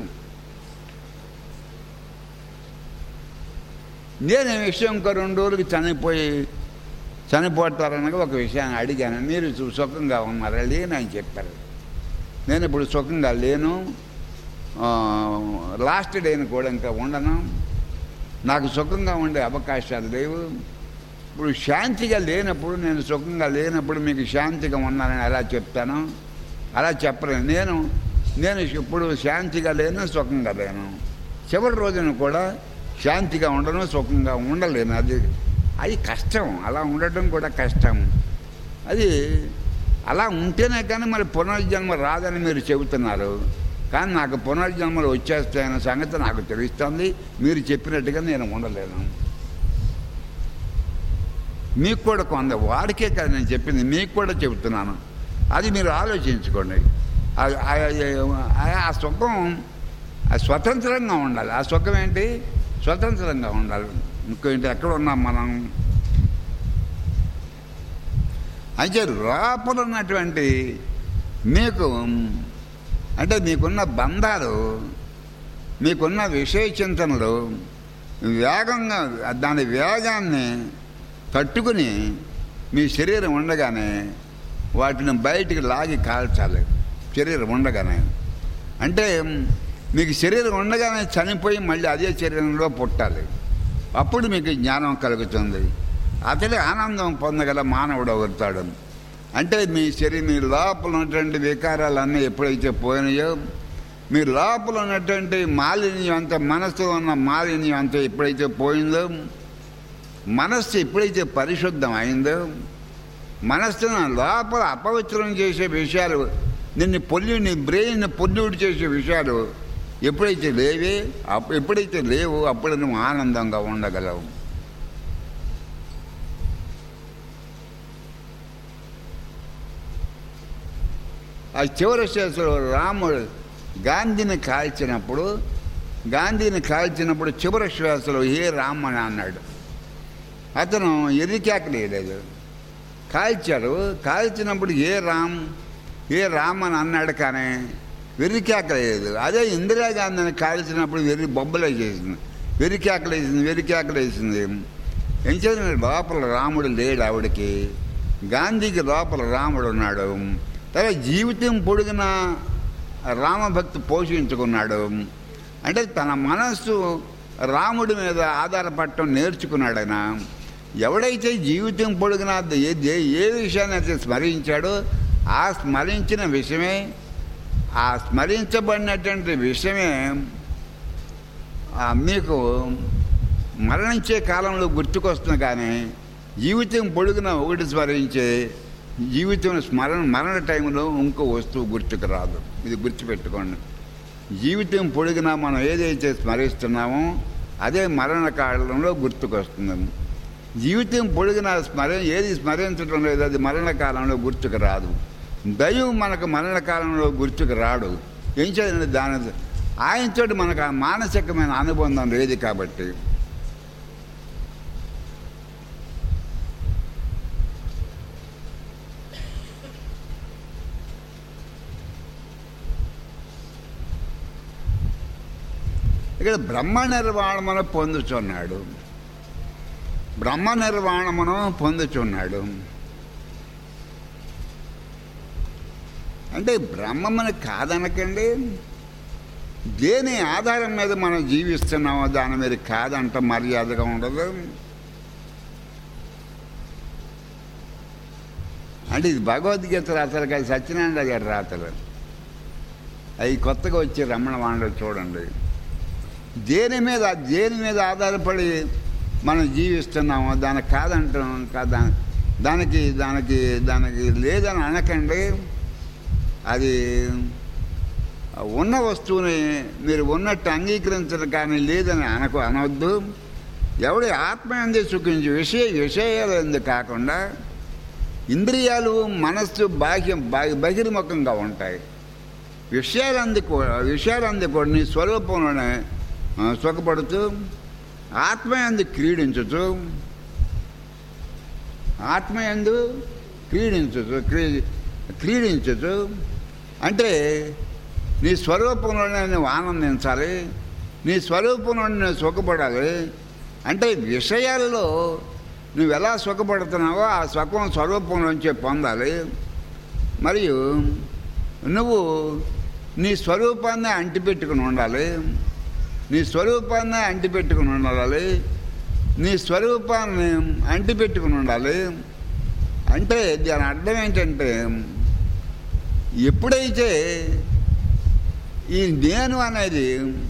Speaker 1: నేను ఈ విషయం ఇంకో రెండు రోజులకి చనిపోయి చనిపోతారనగా ఒక విషయాన్ని అడిగాను మీరు సు- సుఖంగా ఉన్నారా లేనని చెప్పారు నేను ఇప్పుడు సుఖంగా లేను ఆ, లాస్ట్ డేని కూడా ఇంకా ఉండను నాకు సుఖంగా ఉండే అవకాశాలు లేవు ఇప్పుడు శాంతిగా లేనప్పుడు నేను సుఖంగా లేనప్పుడు మీకు శాంతిగా ఉన్నానని ఎలా చెప్తాను అలా చెప్పలేను నేను నేను ఇప్పుడు శాంతిగా లేను సుఖంగా లేను చివరి రోజున కూడా శాంతిగా ఉండను సుఖంగా ఉండలేను అది అది కష్టం అలా ఉండటం కూడా కష్టం అది అలా ఉంటేనే కానీ మరి పునర్జన్మ రాదని మీరు చెబుతున్నారు కానీ నాకు పునర్జన్మలు వచ్చేస్తాయన్న సంగతి నాకు తెలుస్తుంది మీరు చెప్పినట్టుగా నేను ఉండలేను మీకు కూడా కొంత వాడికే కదా నేను చెప్పింది మీకు కూడా చెబుతున్నాను అది మీరు ఆలోచించుకోండి ఆ- ఆ- ఆ- ఆ సుఖం ఆ స్వతంత్రంగా ఉండాలి ఆ సుఖం ఏంటి స్వతంత్రంగా ఉండాలి ఇంకేంటి ఎక్కడ ఉన్నాం మనం అయితే లోపల ఉన్నటువంటి మీకు అంటే మీకున్న బంధాలు మీకున్న విషయ చింతనలు వేగంగా దాని వేగాన్ని తట్టుకుని మీ శరీరం ఉండగానే వాటిని బయటికి లాగి కాల్చాలి శరీరం ఉండగానే అంటే మీకు శరీరం ఉండగానే చనిపోయి మళ్ళీ అదే శరీరంలో పుట్టాలి అప్పుడు మీకు జ్ఞానం కలుగుతుంది అతడి ఆనందం పొందగల మానవుడు అవుతాడు అంటే మీ శరీరం మీ లోపల ఉన్నటువంటి వికారాలన్నీ ఎప్పుడైతే పోయినాయో మీ లోపల ఉన్నటువంటి మాలిన్యం అంతా మనసులో ఉన్న మాలిన్యం అంతా ఎప్పుడైతే పోయిందో మనస్సు ఎప్పుడైతే పరిశుద్ధం అయిందో మనస్సును లోపల అపవిత్రం చేసే విషయాలు నిన్ను పొల్యూ నీ బ్రెయిన్ పొల్యూట్ చేసే విషయాలు ఎప్పుడైతే లేవే అప్పు ఎప్పుడైతే లేవు అప్పుడు నువ్వు ఆనందంగా ఉండగలవు ఆ చివరి శేషుడు రాముడు గాంధీని కాల్చినప్పుడు గాంధీని కాల్చినప్పుడు చివరి శ్వాసలో ఏ రామ్ అని అన్నాడు అతను ఎరికేకలేదు కాల్చాడు కాల్చినప్పుడు ఏ రామ్ ఏ రామ్ అని అన్నాడు కానీ వెరికేకలేదు అదే ఇందిరాగాంధీని కాల్చినప్పుడు వెర్రి బొబ్బలే చేసింది వెరికేకలేసింది వెరికేకలేసింది ఏం చేసిన లోపల రాముడు లేడు ఆవిడకి గాంధీకి లోపల రాముడు ఉన్నాడు తర్వాత జీవితం పొడిగిన రామభక్తి పోషించుకున్నాడు అంటే తన మనస్సు రాముడి మీద ఆధారపడటం నేర్చుకున్నాడు ఆయన ఎవడైతే జీవితం పొడిగిన ఏ ఏ- ఏ విషయాన్ని అయితే స్మరించాడో ఆ స్మరించిన విషయమే ఆ స్మరించబడినటువంటి విషయమే ఆ, మీకు మరణించే కాలంలో గుర్తుకొస్తుంది కానీ జీవితం పొడుగున ఒకటి స్మరించే జీవితం స్మరణ మరణ టైంలో ఇంకో వస్తువు గుర్తుకు రాదు ఇది గుర్తుపెట్టుకోండి జీవితం పొడిగిన మనం ఏదైతే స్మరిస్తున్నామో అదే మరణ కాలంలో గుర్తుకొస్తుంది జీవితం పొడిగిన స్మరణ ఏది స్మరించడం లేదు అది మరణ కాలంలో గుర్తుకు రాదు దైవం మనకు మరణ కాలంలో గుర్తుకు రాడు ఏం చేయాలంటే దాని ఆయనతోటి మనకు ఆ మానసికమైన అనుబంధం లేదు కాబట్టి ఇక్కడ బ్రహ్మ నిర్వాణమును పొందుచున్నాడు బ్రహ్మ నిర్వాణమును పొందుచున్నాడు అంటే బ్రహ్మముని కాదనకండి దేని ఆధారం మీద మనం జీవిస్తున్నామో దాని మీద కాదంట మర్యాదగా ఉండదు అంటే ఇది భగవద్గీత రాతలు కాదు సత్యనారాయణ గారి రాతలు అవి కొత్తగా వచ్చే రమణ వాణిలో చూడండి దేని మీద దేని మీద ఆధారపడి మనం జీవిస్తున్నామో దానికి కాదంటాం కాదా దానికి దానికి దానికి లేదని అనకండి అది ఉన్న వస్తువుని మీరు ఉన్నట్టు అంగీకరించడం కానీ లేదని అనకు అనవద్దు ఎవడి ఆత్మ ఎందు సుఖించి విషయ విషయాలు ఎందు కాకుండా ఇంద్రియాలు మనస్సు బాహ్యం బా- బహిర్ముఖంగా ఉంటాయి విషయాలందు కూడా విషయాలందు కూడా నీ స్వరూపంలోనే ఆ, సుఖపడుతూ ఆత్మయందు క్రీడించుతూ ఆత్మయందు క్రీడించుతూ క్రీ క్రీడించుతూ అంటే నీ స్వరూపంలోనే నువ్వు ఆనందించాలి నీ స్వరూపంలో నువ్వు సుఖపడాలి అంటే విషయాల్లో నువ్వు ఎలా సుఖపడుతున్నావో ఆ సుఖం స్వరూపంలోంచే పొందాలి మరియు నువ్వు నీ స్వరూపాన్ని అంటిపెట్టుకుని ఉండాలి నీ స్వరూపాన్ని అంటిపెట్టుకుని ఉండాలి నీ స్వరూపాన్ని అంటిపెట్టుకుని ఉండాలి అంటే దాని అర్థం ఏంటంటే ఎప్పుడైతే ఈ నేను అనేది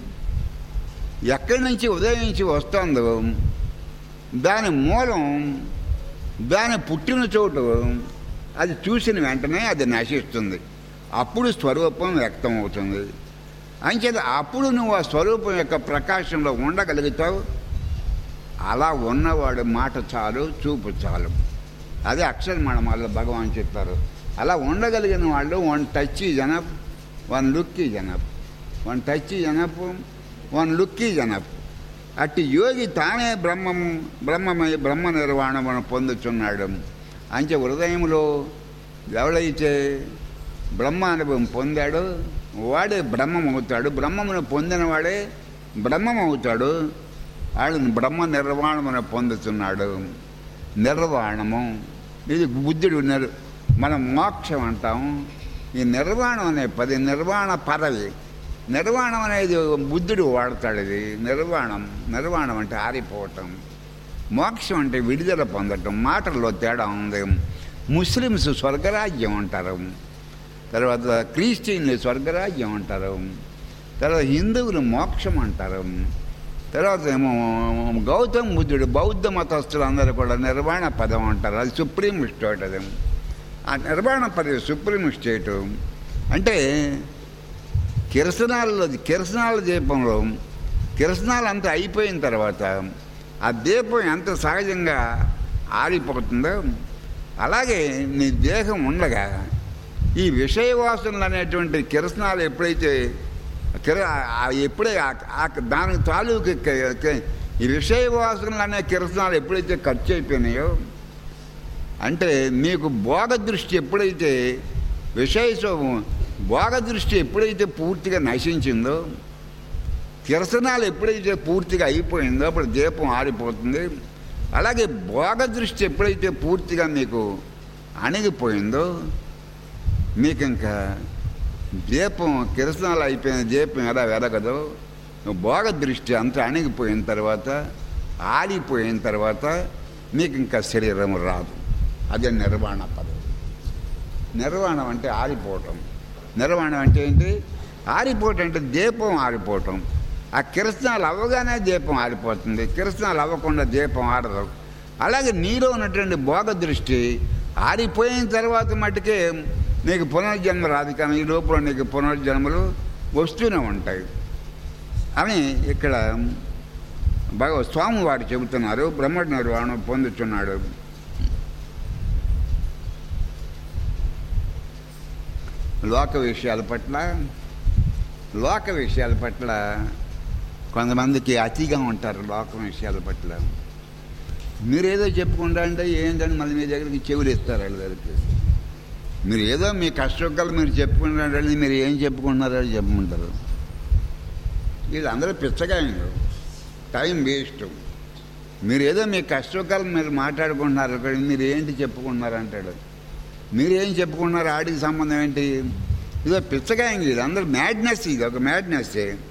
Speaker 1: ఎక్కడి నుంచి ఉదయించి వస్తుందో దాని మూలం దాని పుట్టిన చోటు అది చూసిన వెంటనే అది నశిస్తుంది అప్పుడు స్వరూపం వ్యక్తం అవుతుంది అంచేత అప్పుడు నువ్వు ఆ స్వరూపం యొక్క ప్రకాశంలో ఉండగలుగుతావు అలా ఉన్నవాడు మాట చాలు చూపు చాలు అదే అక్షర మణమాల్లో భగవాన్ చెప్పారు అలా ఉండగలిగిన వాళ్ళు వన్ టచ్ జనప్ వన్ లుక్ జనప్ వన్ టచ్ జనప్ వన్ లుక్ జనప్ అట్టి యోగి తానే బ్రహ్మం బ్రహ్మమై బ్రహ్మ నిర్వాణమును పొందుతున్నాడు అంచె హృదయంలో ఎవడైతే బ్రహ్మ అనుభవం పొందాడో వాడే బ్రహ్మం అవుతాడు బ్రహ్మమును పొందినవాడే బ్రహ్మం అవుతాడు వాడు బ్రహ్మ నిర్వాణమును పొందుతున్నాడు నిర్వాణము ఇది బుద్ధుడు నిర్ మనం మోక్షం అంటాం ఈ నిర్వాణం అనే పది నిర్వాణ పదవి నిర్వాణం అనేది బుద్ధుడు వాడతాడు ఇది నిర్వాణం నిర్వాణం అంటే ఆరిపోవటం మోక్షం అంటే విడుదల పొందటం మాటల్లో తేడా ఉంది ముస్లిమ్స్ స్వర్గరాజ్యం అంటారు తర్వాత క్రిస్టియన్లు స్వర్గరాజ్యం అంటారు తర్వాత హిందువులు మోక్షం అంటారు తర్వాత ఏమో గౌతమ్ బుద్ధుడు బౌద్ధ మతస్థులు అందరూ కూడా నిర్వాణ పదం అంటారు అది సుప్రీం స్టేట్ అది ఆ నిర్వాణ పదవి సుప్రీం స్టేటు అంటే కిరసనాలలో కిరసనాల దీపంలో కిరసనాలు అంతా అయిపోయిన తర్వాత ఆ దీపం ఎంత సహజంగా ఆరిపోతుందో అలాగే నీ దేహం ఉండగా ఈ విషయ వాసనలు అనేటువంటి కిరసనాలు ఎప్పుడైతే కిర ఆ- ఎప్పుడే ఆ- ఆ- దానికి తాలూకు క- క- ఈ విషయ వాసనలు అనే కిరసనాలు ఎప్పుడైతే ఖర్చు అయిపోయినాయో అంటే మీకు భోగ దృష్టి ఎప్పుడైతే విషయ శోభం భోగ దృష్టి ఎప్పుడైతే పూర్తిగా నశించిందో కిరసనాలు ఎప్పుడైతే పూర్తిగా అయిపోయిందో అప్పుడు దీపం ఆరిపోతుంది అలాగే భోగ దృష్టి ఎప్పుడైతే పూర్తిగా మీకు అణిగిపోయిందో మీకు ఇంకా దీపం కిరసనాలు అయిపోయిన దీపం ఎలా వెలగదో భోగ దృష్టి అంతా అణిగిపోయిన తర్వాత ఆరిపోయిన తర్వాత మీకు ఇంకా శరీరం రాదు అదే నిర్వాణ పదవి నిర్వాణం అంటే ఆరిపోవటం నిర్వాణం అంటే ఏంటి ఆరిపోవటం అంటే దీపం ఆరిపోవటం ఆ కిరసనాలు అవ్వగానే దీపం ఆరిపోతుంది కిరసనాలు అవ్వకుండా దీపం ఆడదు అలాగే నీలో ఉన్నటువంటి భోగ దృష్టి ఆరిపోయిన తర్వాత మట్టుకే నీకు పునర్జన్మ రాదు కానీ ఈ లోపల నీకు పునర్జన్మలు వస్తూనే ఉంటాయి అని ఇక్కడ భగవ స్వామివారు చెబుతున్నారు బ్రహ్మ నిర్వాణం పొందుతున్నాడు లోక విషయాల పట్ల లోక విషయాల పట్ల కొంతమందికి అతిగా ఉంటారు లోక విషయాల పట్ల మీరేదో చెప్పుకుంటా అంటే ఏంటని మళ్ళీ మీ దగ్గరికి చెవులు ఇస్తారు వాళ్ళ దగ్గరికి మీరు ఏదో మీ కష్టకాలు మీరు చెప్పుకుంటారంటే మీరు ఏం చెప్పుకుంటున్నారో అది చెప్పుకుంటారు వీళ్ళందరూ పిచ్చగాయండు టైం వేస్ట్ మీరు ఏదో మీ కష్టకాలు మీరు మాట్లాడుకుంటున్నారు ఇక్కడ మీరు ఏంటి చెప్పుకుంటున్నారు అంటాడు మీరు ఏం చెప్పుకున్నారు ఆడికి సంబంధం ఏంటి ఇదో పిచ్చగాయంగి ఇది అందరూ మ్యాడ్నెస్ ఇది ఒక మ్యాడ్నెస్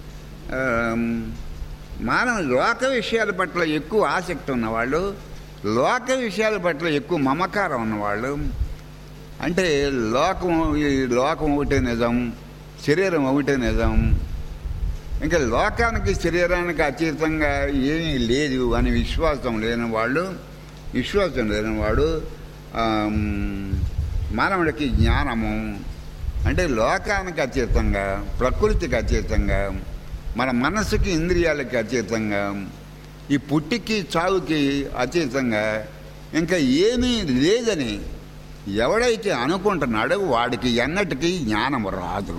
Speaker 1: మానవ లోక విషయాల పట్ల ఎక్కువ ఆసక్తి ఉన్నవాళ్ళు లోక విషయాల పట్ల ఎక్కువ మమకారం ఉన్నవాళ్ళు అంటే లోకం ఈ లోకం ఒకటే నిజం శరీరం ఒకటే నిజం ఇంకా లోకానికి శరీరానికి అతీతంగా ఏమీ లేదు అని విశ్వాసం లేని వాళ్ళు విశ్వాసం లేని వాడు ఆమ్, మానవుడికి జ్ఞానము అంటే లోకానికి అతీతంగా ప్రకృతికి అతీతంగా మన మనసుకి ఇంద్రియాలకి అతీతంగా ఈ పుట్టికి చావుకి అతీతంగా ఇంకా ఏమీ లేదని ఎవడైతే అనుకుంటున్నాడో వాడికి ఎన్నటికీ జ్ఞానం రాదు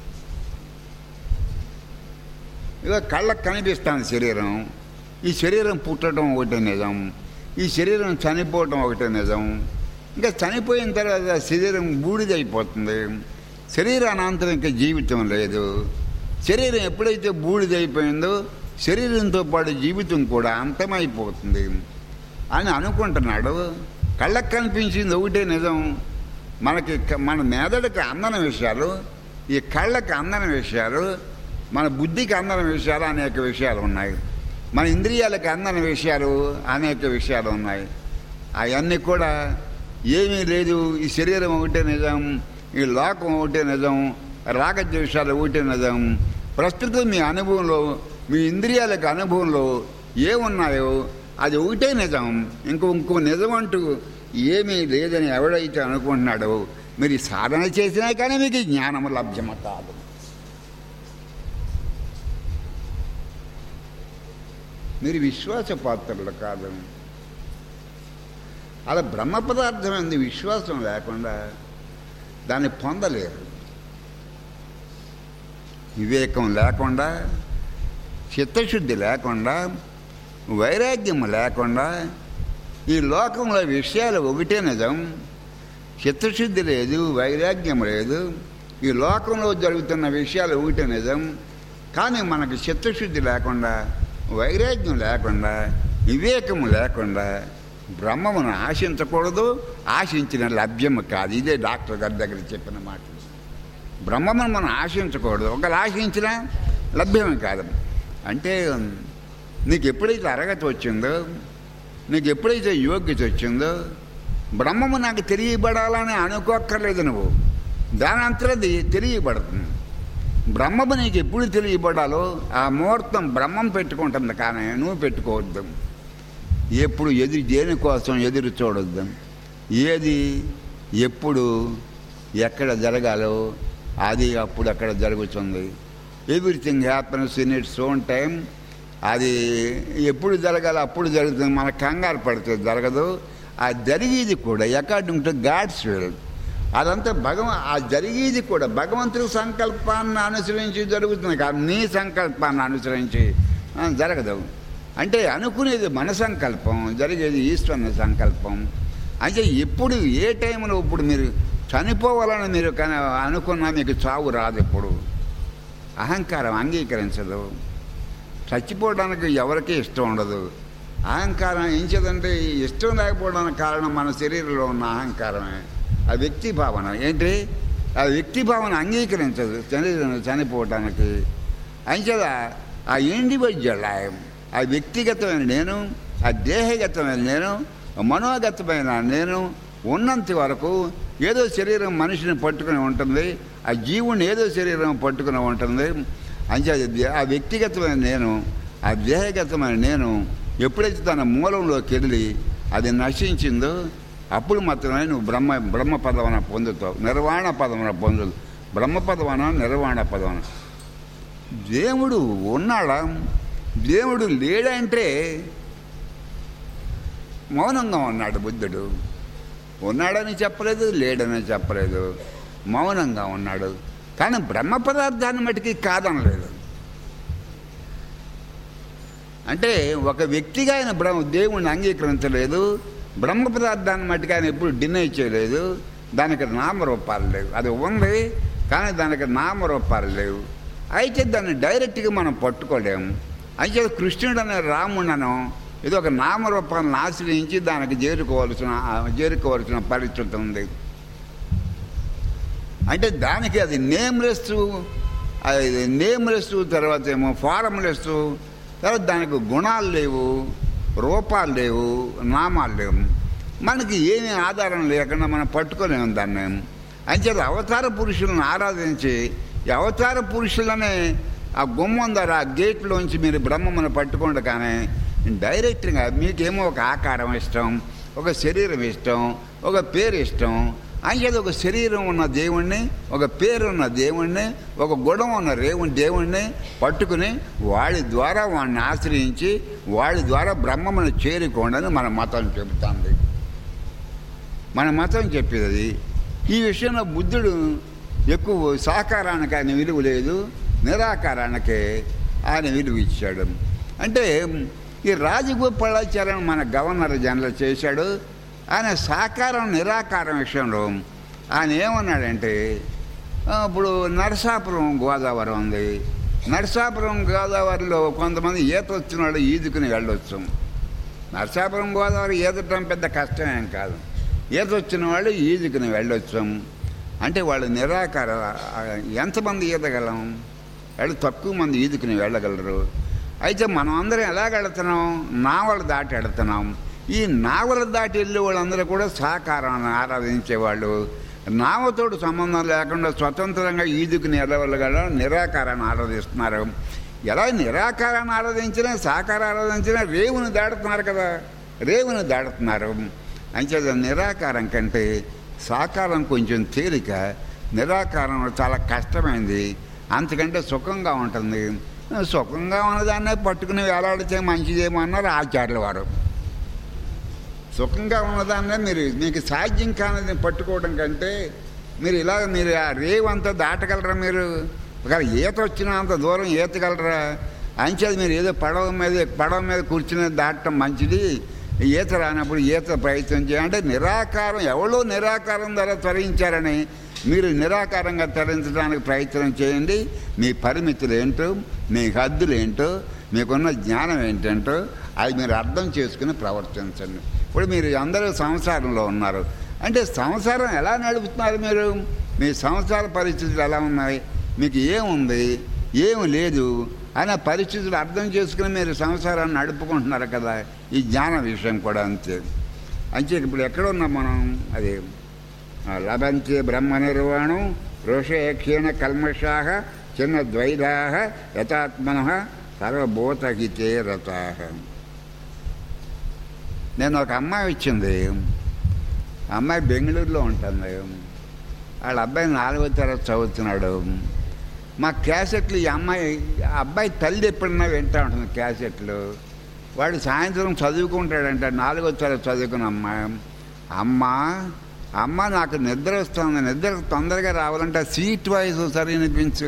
Speaker 1: ఇక కళ్ళకు కనిపిస్తాను శరీరం ఈ శరీరం పుట్టడం ఒకటే నిజం ఈ శరీరం చనిపోవటం ఒకటే నిజం ఇంకా చనిపోయిన తర్వాత శరీరం బూడిదైపోతుంది శరీరానంతరం ఇంకా జీవితం లేదు శరీరం ఎప్పుడైతే బూడిదైపోయిందో శరీరంతో పాటు జీవితం కూడా అంతమైపోతుంది అని అనుకుంటున్నాడు కళ్ళకు కనిపించింది ఒకటే నిజం మనకి క- మన మెదడుకి అందని విషయాలు ఈ కళ్ళకి అందని విషయాలు మన బుద్ధికి అందని విషయాలు అనేక విషయాలు ఉన్నాయి మన ఇంద్రియాలకు అందని విషయాలు అనేక విషయాలు ఉన్నాయి అవన్నీ కూడా ఏమీ లేదు ఈ శరీరం ఒకటే నిజం ఈ లోకం ఒకటే నిజం రాగద్వేషాలు ఒకటే నిజం ప్రస్తుతం మీ అనుభవంలో మీ ఇంద్రియాలకు అనుభవంలో ఏమున్నాయో అది ఒకటే నిజం ఇంకో ఇంకో నిజం అంటూ ఏమీ లేదని ఎవడైతే అనుకుంటున్నాడో మీరు సాధన చేసినా కానీ మీకు ఈ జ్ఞానము లభ్యమ కాదు మీరు విశ్వాస పాత్రలు కాదు అలా బ్రహ్మ పదార్థం అంది విశ్వాసం లేకుండా దాన్ని పొందలేరు వివేకం లేకుండా చిత్తశుద్ధి లేకుండా వైరాగ్యం లేకుండా ఈ లోకంలో విషయాలు ఒకటే నిజం చిత్తశుద్ధి లేదు వైరాగ్యం లేదు ఈ లోకంలో జరుగుతున్న విషయాలు ఒకటే నిజం కానీ మనకు చిత్తశుద్ధి లేకుండా వైరాగ్యం లేకుండా వివేకం లేకుండా బ్రహ్మమును ఆశించకూడదు ఆశించిన లభ్యము కాదు ఇదే డాక్టర్ గారి దగ్గర చెప్పిన మాట బ్రహ్మమును మనం ఆశించకూడదు ఒకవేళ ఆశించినా లభ్యమే కాదు అంటే నీకు ఎప్పుడైతే అరగతి వచ్చిందో నీకు ఎప్పుడైతే యోగ్యత వచ్చిందో బ్రహ్మము నాకు తెలియబడాలని అనుకోక్కర్లేదు నువ్వు దాని అంతరది తెలియబడుతుంది బ్రహ్మము నీకు ఎప్పుడు తెలియబడాలో ఆ ముహూర్తం బ్రహ్మం పెట్టుకుంటుంది కానీ నువ్వు పెట్టుకోవద్దు ఎప్పుడు ఎదురు దేనికోసం ఎదురు చూడొద్దు ఏది ఎప్పుడు ఎక్కడ జరగాలో అది అప్పుడు అక్కడ జరుగుతుంది everything happens in its own time అది ఎప్పుడు జరగాలో అప్పుడు జరుగుతుంది మన కంగారు పడితే జరగదు ఆ జరిగేది కూడా అకార్డింగ్ టు గాడ్స్ విల్ అదంతా భగవ ఆ జరిగేది కూడా భగవంతుడి సంకల్పాన్ని అనుసరించి జరుగుతుంది కాదు నీ సంకల్పాన్ని అనుసరించి ఆ, జరగదు అంటే అనుకునేది మన సంకల్పం జరిగేది ఈశ్వరుని సంకల్పం అంటే ఎప్పుడు ఏ టైంలో ఇప్పుడు మీరు చనిపోవాలని మీరు కానీ అనుకున్నా మీకు చావు రాదు ఎప్పుడు అహంకారం అంగీకరించదు చచ్చిపోవడానికి ఎవరికీ ఇష్టం ఉండదు అహంకారం ఏం చేదంటే ఇష్టం లేకపోవడానికి కారణం మన శరీరంలో ఉన్న అహంకారమే ఆ వ్యక్తి భావన ఏంటి ఆ వ్యక్తి భావన అంగీకరించదు శరీరం చనిపోవటానికి అంచేత ఆ ఇండివిజువల్ ఆ వ్యక్తిగతమైన నేను ఆ దేహగతమైన నేను మనోగతమైన నేను ఉన్నంత వరకు ఏదో శరీరం మనిషిని పట్టుకుని ఉంటుంది ఆ జీవుని ఏదో శరీరం పట్టుకుని ఉంటుంది అంచే ఆ వ్యక్తిగతమైన నేను ఆ దేహగతమైన నేను ఎప్పుడైతే తన మూలంలోకి వెళ్ళి అది నశించిందో అప్పుడు మాత్రమే నువ్వు బ్రహ్మ బ్రహ్మ పదవన పొందుతావు నిర్వాణ పదవన పొందు బ్రహ్మ పదవన నిర్వాణ పదవన దేవుడు ఉన్నాడా దేవుడు లేడంటే మౌనంగా ఉన్నాడు బుద్ధుడు ఉన్నాడని చెప్పలేదు లేడని చెప్పలేదు మౌనంగా ఉన్నాడు కానీ బ్రహ్మ పదార్థాన్ని మటుకి కాదనలేదు అంటే ఒక వ్యక్తిగా ఆయన బ్రహ్మ దేవుణ్ణి అంగీకరించలేదు బ్రహ్మ పదార్థాన్ని మట్టుకు ఆయన ఎప్పుడు డినై చేయలేదు దానికి నామరూపాలు లేవు అది ఉంది కానీ దానికి నామరూపాలు లేవు అయితే దాన్ని డైరెక్ట్గా మనం పట్టుకోలేము అయితే కృష్ణుడు అనే రాముడను ఇది ఒక నామరూపాన్ని ఆశ్రయించి దానికి చేరుకోవాల్సిన చేరుకోవాల్సిన పరిస్థితి ఉంది అంటే దానికి అది నేమ్లెస్ అది నేమ్లెస్ తర్వాత ఏమో ఫారంలెస్ తర్వాత దానికి గుణాలు లేవు రూపాలు లేవు నామాలు లేవు మనకి ఏమీ ఆధారం లేకుండా మనం పట్టుకోలేము దాన్ని అంచేత అవతార పురుషులను ఆరాధించి ఈ అవతార పురుషులనే ఆ గుమ్మం ద్వారా ఆ గేట్లోంచి మీరు బ్రహ్మమును పట్టుకోండి కానీ డైరెక్ట్గా మీకేమో ఒక ఆకారం ఇష్టం ఒక శరీరం ఇష్టం ఒక పేరు ఇష్టం అంచేది ఒక శరీరం ఉన్న దేవుణ్ణి ఒక పేరు ఉన్న దేవుణ్ణి ఒక గుణం ఉన్న రేవుని దేవుణ్ణి పట్టుకుని వాడి ద్వారా వాడిని ఆశ్రయించి వాడి ద్వారా బ్రహ్మమును చేరుకోండి అని మన మతం చెబుతుంది మన మతం చెప్పేది అది ఈ విషయంలో బుద్ధుడు ఎక్కువ సాకారానికి ఆయన విలువ లేదు నిరాకారానికి ఆయన విలువ ఇచ్చాడు అంటే ఈ రాజగోపాలాచార్యం మన గవర్నర్ జనరల్ చేశాడు ఆయన సాకారం నిరాకారం విషయంలో ఆయన ఏమన్నాడంటే ఆ, ఇప్పుడు నరసాపురం గోదావరి ఉంది నరసాపురం గోదావరిలో కొంతమంది ఈత వచ్చిన వాళ్ళు ఈదుకుని వెళ్ళొచ్చు నరసాపురం గోదావరి ఈదటం పెద్ద కష్టమేం కాదు ఈత వచ్చిన వాళ్ళు ఈదుకుని వెళ్ళొచ్చు అంటే వాళ్ళు నిరాకార ఎంతమంది ఈదగలం వాళ్ళు తక్కువ మంది ఈదుకుని వెళ్ళగలరు అయితే మనం అందరం ఎలా వెళుతున్నాం నావల దాటి వెళుతున్నాం ఈ నావల దాటి వెళ్ళే వాళ్ళందరూ కూడా సాకారాన్ని ఆరాధించేవాళ్ళు నావతోడు సంబంధం లేకుండా స్వతంత్రంగా ఈదుకుని వెళ్ళగల నిరాకారాన్ని ఆరాధిస్తున్నారు ఎలా నిరాకారాన్ని ఆరాధించినా సాకార ఆరాధించినా రేవుని దాడుతున్నారు కదా రేవుని దాడుతున్నారు అంచేత నిరాకారం కంటే సాకారం కొంచెం తేలిక నిరాకారం చాలా కష్టమైంది అంతకంటే సుఖంగా ఉంటుంది సుఖంగా ఉన్నదాన్నే పట్టుకుని వేలాడితే మంచిదేమో అన్నారు ఆచార్యుల వారు సుఖంగా ఉన్నదాన్నే మీరు మీకు సాధ్యం కానిది పట్టుకోవడం కంటే మీరు ఇలా మీరు ఆ రేవు అంతా దాటగలరా మీరు ఒకవేళ ఈత వచ్చినా అంత దూరం ఈతగలరా అంచేది మీరు ఏదో పడవ మీద పడవ మీద కూర్చుని దాటడం మంచిది ఈత రానప్పుడు ఈత ప్రయత్నం చేయాలంటే నిరాకారం ఎవరో నిరాకారం ద్వారా తరించారని మీరు నిరాకారంగా తరించడానికి ప్రయత్నం చేయండి మీ పరిమితులు ఏంటో మీ హద్దులు ఏంటో మీకున్న జ్ఞానం ఏంటంటో అది మీరు అర్థం చేసుకుని ప్రవర్తించండి ఇప్పుడు మీరు అందరూ సంసారంలో ఉన్నారు అంటే సంసారం ఎలా నడుపుతున్నారు మీరు మీ సంసార పరిస్థితులు ఎలా ఉన్నాయి మీకు ఏముంది ఏమి లేదు అనే పరిస్థితులు అర్థం చేసుకుని మీరు సంసారాన్ని నడుపుకుంటున్నారు కదా ఈ జ్ఞాన విషయం కూడా అంతే అంతే ఇప్పుడు ఎక్కడ ఉన్నాం మనం అది ఆ, లభంతే బ్రహ్మ నిర్వాణం రోషయక్షీణ కల్మషాహ చిన్న ద్వైదాహ యథాత్మన సర్వభూతహితే రతాహ నేను ఒక అమ్మాయి వచ్చింది ఆ అమ్మాయి బెంగళూరులో ఉంటుంది వాళ్ళ అబ్బాయి నాలుగో తరగతి చదువుతున్నాడు మా క్యాసెట్లు ఈ అమ్మాయి ఆ అబ్బాయి తల్లి ఎప్పుడన్నా వింటా ఉంటుంది క్యాసెట్లు వాడు సాయంత్రం చదువుకుంటాడంట నాలుగో తరగతి చదువుకున్న అమ్మాయి అమ్మ అమ్మ నాకు నిద్ర వస్తుంది నిద్ర తొందరగా రావాలంటే సీట్ వాయిస్ ఒకసారి వినిపించు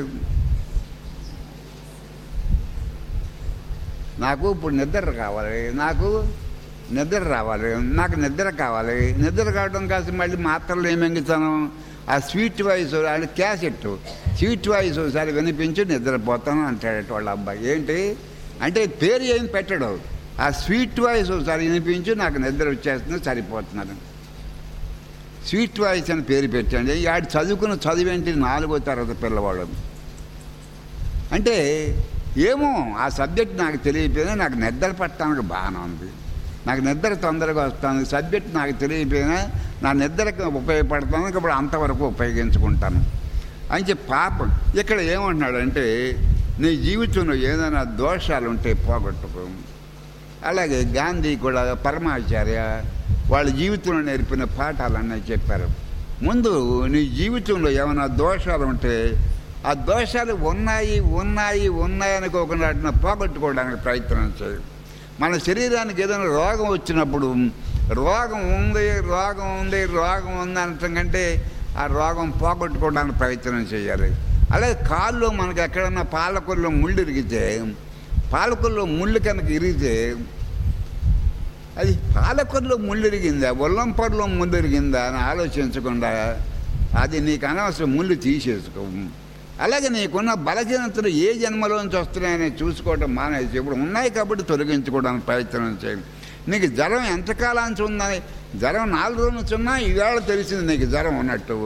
Speaker 1: నాకు ఇప్పుడు నిద్ర కావాలి నాకు నిద్ర రావాలి నాకు నిద్ర కావాలి నిద్ర కావడం కాసి మళ్ళీ మాత్రలు ఏమెంగుతాను ఆ స్వీట్ వాయిస్ అది క్యాసెట్ స్వీట్ వాయిస్ ఒకసారి వినిపించి నిద్రపోతాను అంటాడట వాళ్ళ అబ్బాయి ఏంటి అంటే పేరు ఏం పెట్టడు ఆ స్వీట్ వాయిస్ ఒకసారి వినిపించి నాకు నిద్ర వచ్చేస్తుంది సరిపోతున్నాను స్వీట్ వాయిస్ అని పేరు పెట్టండి ఆడు చదువుకున్న చదివేంటి నాలుగో తరగతి పిల్లవాడు అంటే ఏమో ఆ సబ్జెక్ట్ నాకు తెలియపోయినా నాకు నిద్ర పట్టడానికి బాగానే ఉంది నాకు నిద్ర తొందరగా వస్తుంది సబ్జెక్ట్ నాకు తెలియపోయినా నా నిద్రకు ఉపయోగపడతాను ఇప్పుడు అంతవరకు ఉపయోగించుకుంటాను అని చెప్పి పాపం ఇక్కడ ఏమంటున్నాడంటే నీ జీవితంలో ఏదైనా దోషాలు ఉంటే పోగొట్టుకో అలాగే గాంధీ కూడా పరమాచార్య వాళ్ళ జీవితంలో నేర్పిన పాఠాలన్నీ చెప్పారు ముందు నీ జీవితంలో ఏమైనా దోషాలు ఉంటే ఆ దోషాలు ఉన్నాయి ఉన్నాయి ఉన్నాయి అనుకోకుండా వాటిని పోగొట్టుకోవడానికి ప్రయత్నం చేయి మన శరీరానికి ఏదైనా రోగం వచ్చినప్పుడు రోగం ఉంది రోగం ఉంది రోగం ఉంది అనటం కంటే ఆ రోగం పోగొట్టుకోవడానికి ప్రయత్నం చేయాలి అలాగే కాళ్ళు మనకి ఎక్కడన్నా పాలకొల్లో ముళ్ళు ఇరిగితే పాలకొల్లో ముళ్ళు కనుక ఇరిగితే అది పాలకొల్లో ముళ్ళు ఇరిగిందా ఒల్లంపొరలో ముళ్ళు ఇరిగిందా అని ఆలోచించకుండా అది నీకు అనవసరం ముళ్ళు తీసేసుకో అలాగే నీకున్న బలహీనతలు ఏ జన్మలోంచి వస్తున్నాయని చూసుకోవటం మానేసి ఇప్పుడు ఉన్నాయి కాబట్టి తొలగించుకోవడానికి ప్రయత్నం చేయండి నీకు జ్వరం ఎంతకాలానికి ఉందని జ్వరం నాలుగు రోజుల నుంచి ఉన్నా ఈవేళ తెలిసింది నీకు జ్వరం ఉన్నట్టు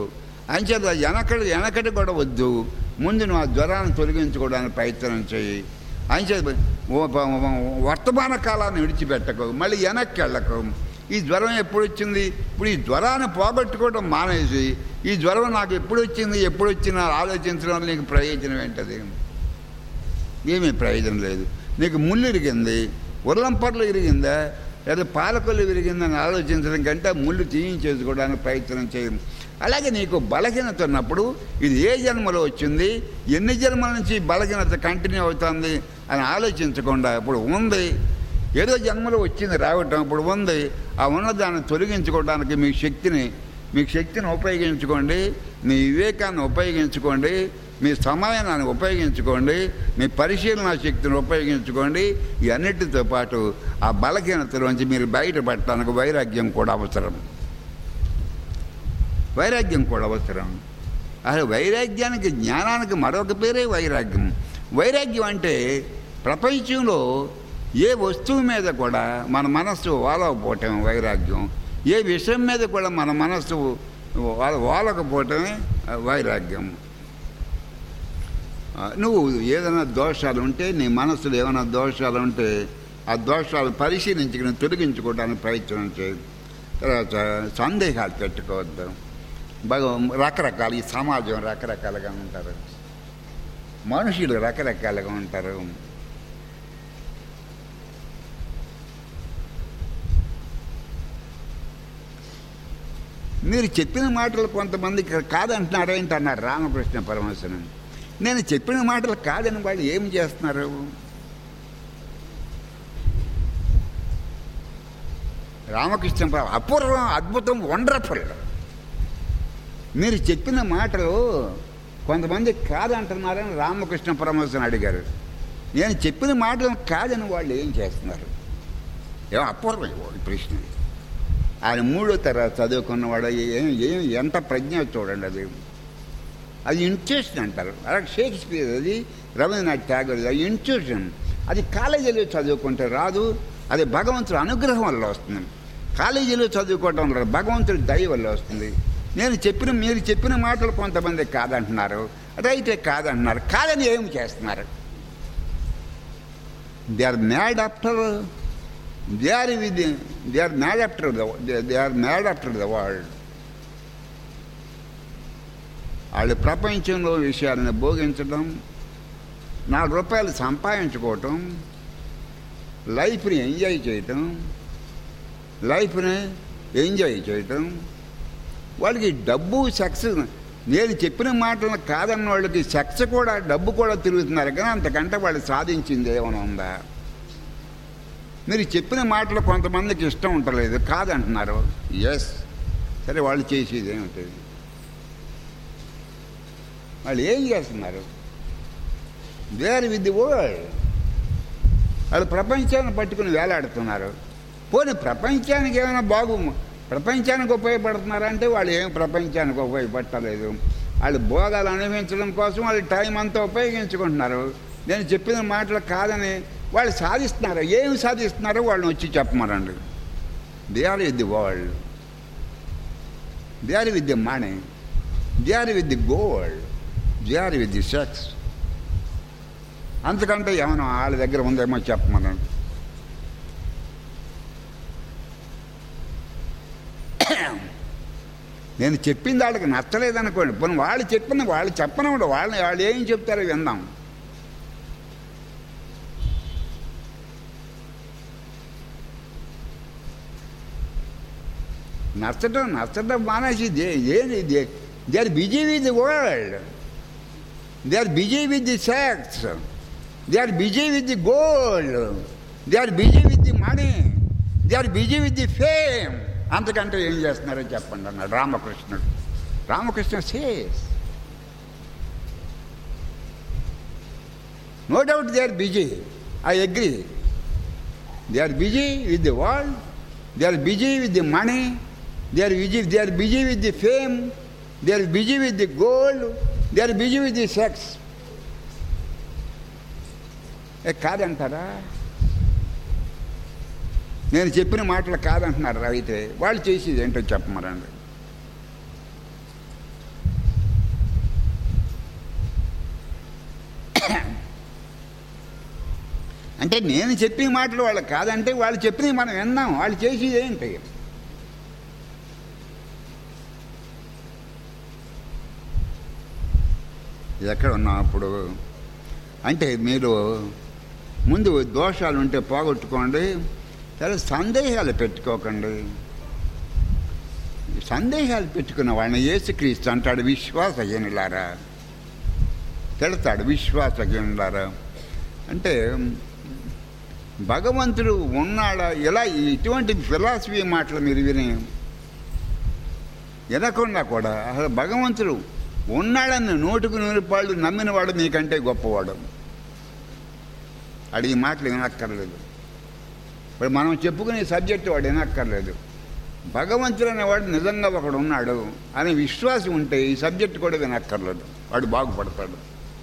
Speaker 1: అంచేత వెనకటి వెనకటి కూడా వద్దు ముందు నువ్వు ఆ జ్వరాన్ని తొలగించుకోవడానికి ప్రయత్నం చేయి అంచేత ఓ- ఓ- వర్తమాన కాలాన్ని విడిచిపెట్టకు మళ్ళీ వెనక్కి వెళ్ళకు ఈ జ్వరం ఎప్పుడు వచ్చింది ఇప్పుడు ఈ జ్వరాన్ని పోగొట్టుకోవడం మానేసి ఈ జ్వరం నాకు ఎప్పుడు వచ్చింది ఎప్పుడు వచ్చినా ఆలోచించడం వల్ల నీకు ప్రయోజనం ఏంటది ఏమీ ప్రయోజనం లేదు నీకు ముళ్ళు ఇరిగింది ఉర్లంపర్లు ఇరిగిందా లేదా పాలకొల్లు విరిగిందని ఆలోచించడం కంటే ఆ ముళ్ళు తీయించేసుకోవడానికి ప్రయత్నం చేయం అలాగే నీకు బలహీనత ఉన్నప్పుడు ఇది ఏ జన్మలో వచ్చింది ఎన్ని జన్మల నుంచి ఈ బలహీనత కంటిన్యూ అవుతుంది అని ఆలోచించకుండా ఇప్పుడు ఉంది ఏదో జన్మలో వచ్చింది రావటం ఇప్పుడు ఉంది ఆ ఉన్నదాన్ని తొలగించుకోవడానికి మీ శక్తిని మీ శక్తిని ఉపయోగించుకోండి మీ వివేకాన్ని ఉపయోగించుకోండి మీ సమయాన్ని ఉపయోగించుకోండి మీ పరిశీలన శక్తిని ఉపయోగించుకోండి ఇవన్నిటితో పాటు ఆ బలహీనతలోంచి మీరు బయటపడటానికి వైరాగ్యం కూడా అవసరం వైరాగ్యం కూడా అవసరం అసలు వైరాగ్యానికి జ్ఞానానికి మరొక పేరే వైరాగ్యం వైరాగ్యం అంటే ప్రపంచంలో ఏ వస్తువు మీద కూడా మన మనస్సు వాలకపోవటం వైరాగ్యం ఏ విషయం మీద కూడా మన మనస్సు వా- వాలకపోవటమే ఆ, వైరాగ్యం ఆ, నువ్వు ఏదైనా దోషాలు ఉంటే నీ మనసులో ఏమైనా దోషాలు ఉంటే ఆ దోషాలు పరిశీలించుకుని తొలగించుకోవడానికి ప్రయత్నం చేయి తర్వాత సందేహాలు పెట్టుకోవద్దు బాగా రకరకాల ఈ సమాజం రకరకాలుగా ఉంటారు మనుషులు రకరకాలుగా ఉంటారు మీరు చెప్పిన మాటలు కొంతమంది ఇక్కడ కాదంటున్నారు ఏంటి అన్నారు రామకృష్ణ పరమహంసను నేను చెప్పిన మాటలు కాదని వాళ్ళు ఏం చేస్తున్నారు రామకృష్ణ పరమ అపూర్వం అద్భుతం వండర్ఫుల్ మీరు చెప్పిన మాటలు కొంతమంది కాదంటున్నారని రామకృష్ణ పరమహంసను అడిగారు నేను చెప్పిన మాటలు కాదని వాళ్ళు ఏం చేస్తున్నారు ఏం అపూర్వం ఈ ప్రశ్న ఆయన మూడో తరగతి చదువుకున్నవాడు ఏం ఏం ఎంత ప్రజ్ఞ చూడండి అది అది ఇంట్యూషన్ అంటారు అలాగే షేక్స్పియర్ అది రవీంద్రనాథ్ ట్యాగోర్ అది ఇంట్యూషన్ అది కాలేజీలో చదువుకుంటే రాదు అది భగవంతుడి అనుగ్రహం వల్ల వస్తుంది కాలేజీలో చదువుకోవటం వల్ల భగవంతుడి దయ వల్ల వస్తుంది నేను చెప్పిన మీరు చెప్పిన మాటలు కొంతమంది కాదంటున్నారు రైతే కాదంటున్నారు కాదని ఏం చేస్తున్నారు they are mad after they are with they are mad after the they are mad after the world వాళ్ళు ప్రపంచంలో విషయాలను భోగించడం నాలుగు రూపాయలు సంపాదించుకోవటం లైఫ్ని ఎంజాయ్ చేయటం లైఫ్ని ఎంజాయ్ చేయటం వాళ్ళకి డబ్బు సెక్స్ నేను చెప్పిన మాటలను కాదన్న వాళ్ళకి సెక్స్ కూడా డబ్బు కూడా తిరుగుతున్నారు కానీ అంతకంటే వాళ్ళు సాధించింది ఏమైనా ఉందా మీరు చెప్పిన మాటలు కొంతమందికి ఇష్టం ఉండలేదు కాదంటున్నారు ఎస్ సరే వాళ్ళు చేసేది ఏమిటి వాళ్ళు ఏం చేస్తున్నారు they are with the world వాళ్ళు ప్రపంచాన్ని పట్టుకుని వేలాడుతున్నారు పోనీ ప్రపంచానికి ఏమైనా బాగు ప్రపంచానికి ఉపయోగపడుతున్నారంటే వాళ్ళు ఏం ప్రపంచానికి ఉపయోగపడలేదు వాళ్ళు భోగాలు అనుభవించడం కోసం వాళ్ళు టైం అంతా ఉపయోగించుకుంటున్నారు నేను చెప్పిన మాటలు కాదని వాళ్ళు సాధిస్తున్నారు ఏం సాధిస్తున్నారో వాళ్ళని వచ్చి చెప్పమనండి they are with the world they are with the money they are with the gold they are with the sex అంతకంటే ఏమైనా వాళ్ళ దగ్గర ఉందేమో చెప్పమనండి నేను చెప్పింది వాళ్ళకి నచ్చలేదనుకోండి పోనీ వాళ్ళు చెప్పిన వాళ్ళు చెప్పనివ్వడు వాళ్ళని వాళ్ళు ఏం చెప్తారో విందాం నచ్చడం నచ్చడం మానేసి దే- ఏది they are busy with the world they are busy with the sex they are busy with the gold they are busy with the money they are busy with the fame అంతకంటే ఏం చేస్తున్నారో చెప్పండి అన్నాడు రామకృష్ణుడు Ramakrishna says no doubt they are busy I agree they are busy with the world they are busy with the money they are busy they are busy with the fame they are busy with the gold they are busy with the sex ఏ కాదంటారా నేను చెప్పిన మాటలు కాదంటున్నారు అయితే వాళ్ళు చేసేది ఏంటో చెప్పమరండి అంటే నేను చెప్పిన మాటలు వాళ్ళకి కాదంటే వాళ్ళు చెప్పినవి మనం విన్నాం వాళ్ళు చేసేది ఏంటి ఎక్కడ ఉన్నాం అప్పుడు అంటే మీరు ముందు దోషాలు ఉంటే పోగొట్టుకోండి చాలా సందేహాలు పెట్టుకోకండి సందేహాలు పెట్టుకున్న వాళ్ళని యేసుక్రీస్తు అంటాడు విశ్వాసహీనులారా తిడతాడు విశ్వాసహీనులారా అంటే భగవంతుడు ఉన్నాడా ఇలా ఇటువంటి ఫిలాసఫీ మాటలు మీరు విని వినకుండా కూడా అసలు భగవంతుడు ఉన్నాడని నోటుకు నూరిపాళ్ళు నమ్మినవాడు నీకంటే గొప్పవాడు అడిగి మాటలు వినక్కర్లేదు ఇప్పుడు మనం చెప్పుకునే సబ్జెక్ట్ వాడు వినక్కర్లేదు భగవంతుడు అనేవాడు నిజంగా ఒకడు ఉన్నాడు అనే విశ్వాసం ఉంటే ఈ సబ్జెక్ట్ కూడా వినక్కర్లేదు వాడు బాగుపడతాడు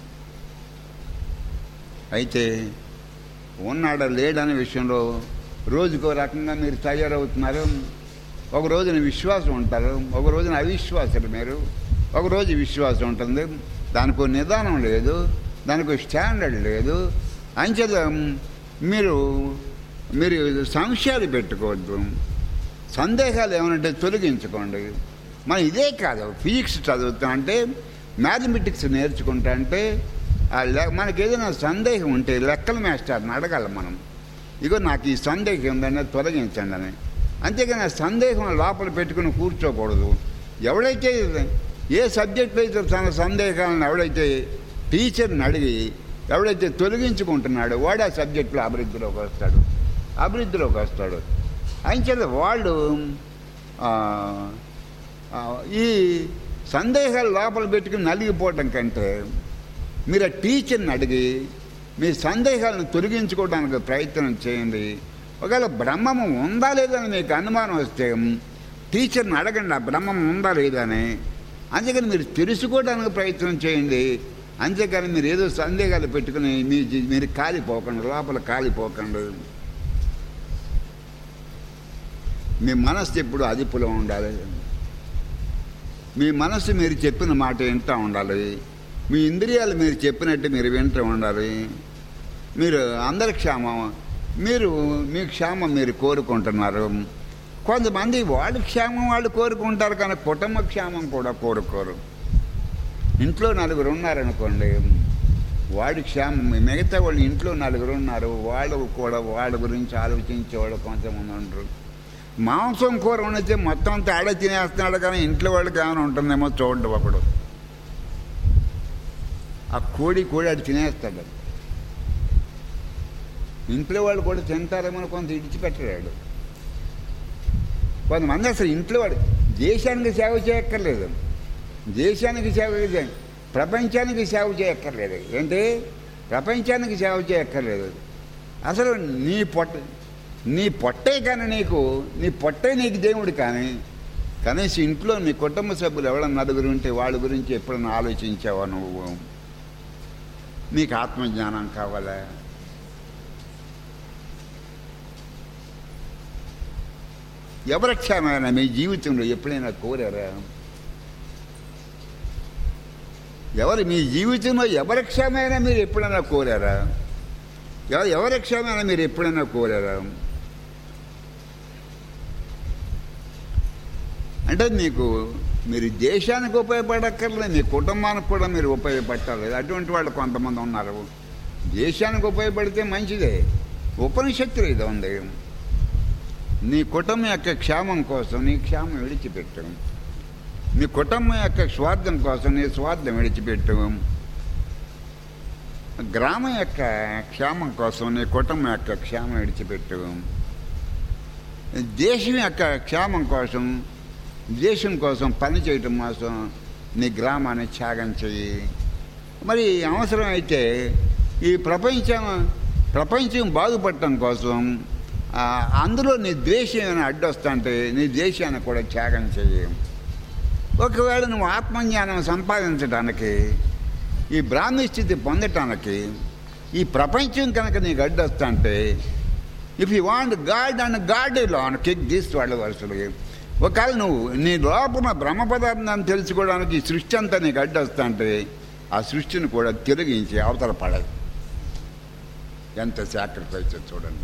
Speaker 1: అయితే ఉన్నాడా లేడనే విషయంలో రోజుకో రకంగా మీరు తయారవుతున్నారు ఒక రోజున విశ్వాసం ఉంటారు ఒక రోజున అవిశ్వాసులు మీరు ఒక రోజు విశ్వాసం ఉంటుంది దానికి ఒక నిదానం లేదు దానికి ఒక స్టాండర్డ్ లేదు అంచేత మీరు మీరు సంశయాలు పెట్టుకోవద్దు సందేహాలు ఏమనంటే తొలగించుకోండి మనం ఇదే కాదు ఫిజిక్స్ చదువుతా అంటే మ్యాథమెటిక్స్ నేర్చుకుంటా అంటే ఆ లె- మనకి ఏదైనా సందేహం ఉంటే లెక్కల మాస్టర్ని అడగాలి మనం ఇగో నాకు ఈ సందేహం ఉందని తొలగించండి అని అంతేగాని ఆ సందేహం లోపల పెట్టుకుని కూర్చోకూడదు ఎవడైతే ఏ సబ్జెక్ట్లో అయితే తన సందేహాలను ఎవడైతే టీచర్ని అడిగి ఎవడైతే తొలగించుకుంటున్నాడో వాడు ఆ సబ్జెక్టులో అభివృద్ధిలోకి వస్తాడు అభివృద్ధిలోకి వస్తాడు అంచేత వాళ్ళు ఆ, ఆ, ఈ సందేహాలు లోపల పెట్టుకుని నలిగిపోవటం కంటే మీరు ఆ టీచర్ని అడిగి మీ సందేహాలను తొలగించుకోవడానికి ప్రయత్నం చేయండి ఒకవేళ బ్రహ్మము ఉందా లేదని మీకు అనుమానం వస్తే టీచర్ని అడగండి ఆ బ్రహ్మం ఉందా లేదని అందుకని మీరు తెలుసుకోవడానికి ప్రయత్నం చేయండి అంతేకాని మీరు ఏదో సందేహాలు పెట్టుకుని మీ జీ- మీరు కాలిపోకండి లోపల కాలిపోకండి మీ మనస్సు ఎప్పుడు అదుపులో ఉండాలి మీ మనస్సు మీరు చెప్పిన మాట వింటూ ఉండాలి మీ ఇంద్రియాలు మీరు చెప్పినట్టు మీరు వింటూ ఉండాలి మీరు అందరి క్షేమం మీరు మీ క్షేమం మీరు కోరుకుంటున్నారు కొంతమంది వాళ్ళ క్షేమం వాళ్ళు కోరుకుంటారు కానీ కుటుంబ క్షేమం కూడా కోరుకోరు ఇంట్లో నలుగురు ఉన్నారనుకోండి వాడి క్షేమం మిగతా వాళ్ళు ఇంట్లో నలుగురు ఉన్నారు వాళ్ళు కూడా వాళ్ళ గురించి ఆలోచించే వాళ్ళు కొంతమంది ఉంటారు మాంసం కూర వండితే మొత్తం అంతా ఆడే తినేస్తున్నాడు కానీ ఇంట్లో వాళ్ళకి ఏమైనా ఉంటుందేమో చూడండి ఒకడు ఆ కోడి కోడి ఆడు తినేస్తాడు ఇంట్లో వాళ్ళు కూడా తింటారేమో కొంత ఇడిచిపెట్టలేడు కొంతమంది అసలు ఇంట్లో వాడు దేశానికి సేవ చేయక్కర్లేదు దేశానికి సేవ చేయ ప్రపంచానికి సేవ చేయక్కర్లేదు ఏంటి ప్రపంచానికి సేవ చేయక్కర్లేదు అసలు నీ పొట్ట నీ పొట్టే కానీ నీకు నీ పొట్టే నీకు దేవుడు కానీ కనీసం ఇంట్లో నీ కుటుంబ సభ్యులు ఎవరైనా నలుగురు ఉంటే వాళ్ళ గురించి ఎప్పుడైనా ఆలోచించావా నువ్వు నీకు ఆత్మజ్ఞానం కావాలా ఎవరి క్షేమైనా మీ జీవితంలో ఎప్పుడైనా కోరారా ఎవరు మీ జీవితంలో ఎవరి క్షేమైనా మీరు ఎప్పుడైనా కోరారా ఎవ- ఎవరి క్షేమైనా మీరు ఎప్పుడైనా కోరారా అంటే మీకు మీరు దేశానికి ఉపయోగపడక్కర్లేదు మీ కుటుంబానికి కూడా మీరు ఉపయోగపడాలి అటువంటి వాళ్ళు కొంతమంది ఉన్నారు దేశానికి ఉపయోగపడితే మంచిదే ఉపనిషత్తులు ఇది ఉంది నీ కుటుంబం యొక్క క్షేమం కోసం నీ క్షేమం విడిచిపెట్టు నీ కుటుంబం యొక్క స్వార్థం కోసం నీ స్వార్థం విడిచిపెట్టు గ్రామం యొక్క క్షేమం కోసం నీ కుటుంబం యొక్క క్షేమం విడిచిపెట్టు దేశం యొక్క క్షేమం కోసం దేశం కోసం పని చేయటం కోసం నీ గ్రామాన్ని త్యాగం చెయ్యి మరి అవసరం అయితే ఈ ప్రపంచం ప్రపంచం బాగుపడటం కోసం ఆ, అందులో నీ ద్వేషం ఏమైనా అడ్డొస్తుంటే నీ దేశాన్ని కూడా త్యాగం చెయ్యి ఒకవేళ నువ్వు ఆత్మజ్ఞానం సంపాదించడానికి ఈ బ్రాహ్మీ స్థితి పొందటానికి ఈ ప్రపంచం కనుక నీకు అడ్డొస్తుంటే if you want God and God alone kick this వాళ్ళ వరుసలు ఒకవేళ నువ్వు నీ లోపల బ్రహ్మ పదార్థాన్ని తెలుసుకోవడానికి ఈ సృష్టి అంతా నీకు అడ్డొస్తుంటే ఆ సృష్టిని కూడా తిరిగించి అవతల పడదు ఎంత సాక్రిఫైస్ చూడండి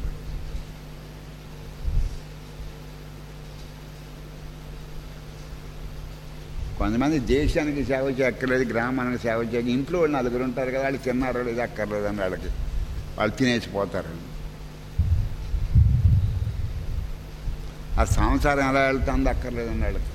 Speaker 1: కొంతమంది దేశానికి సేవ చేయక్కర్లేదు గ్రామానికి సేవ చేయక ఇంట్లో వాళ్ళు నలుగురు ఉంటారు కదా వాళ్ళు తిన్నారో లేదు అక్కర్లేదు అని వాళ్ళకి వాళ్ళు తినేసిపోతారు ఆ సంసారం ఎలా వెళ్తుంది అక్కర్లేదండి వాళ్ళకి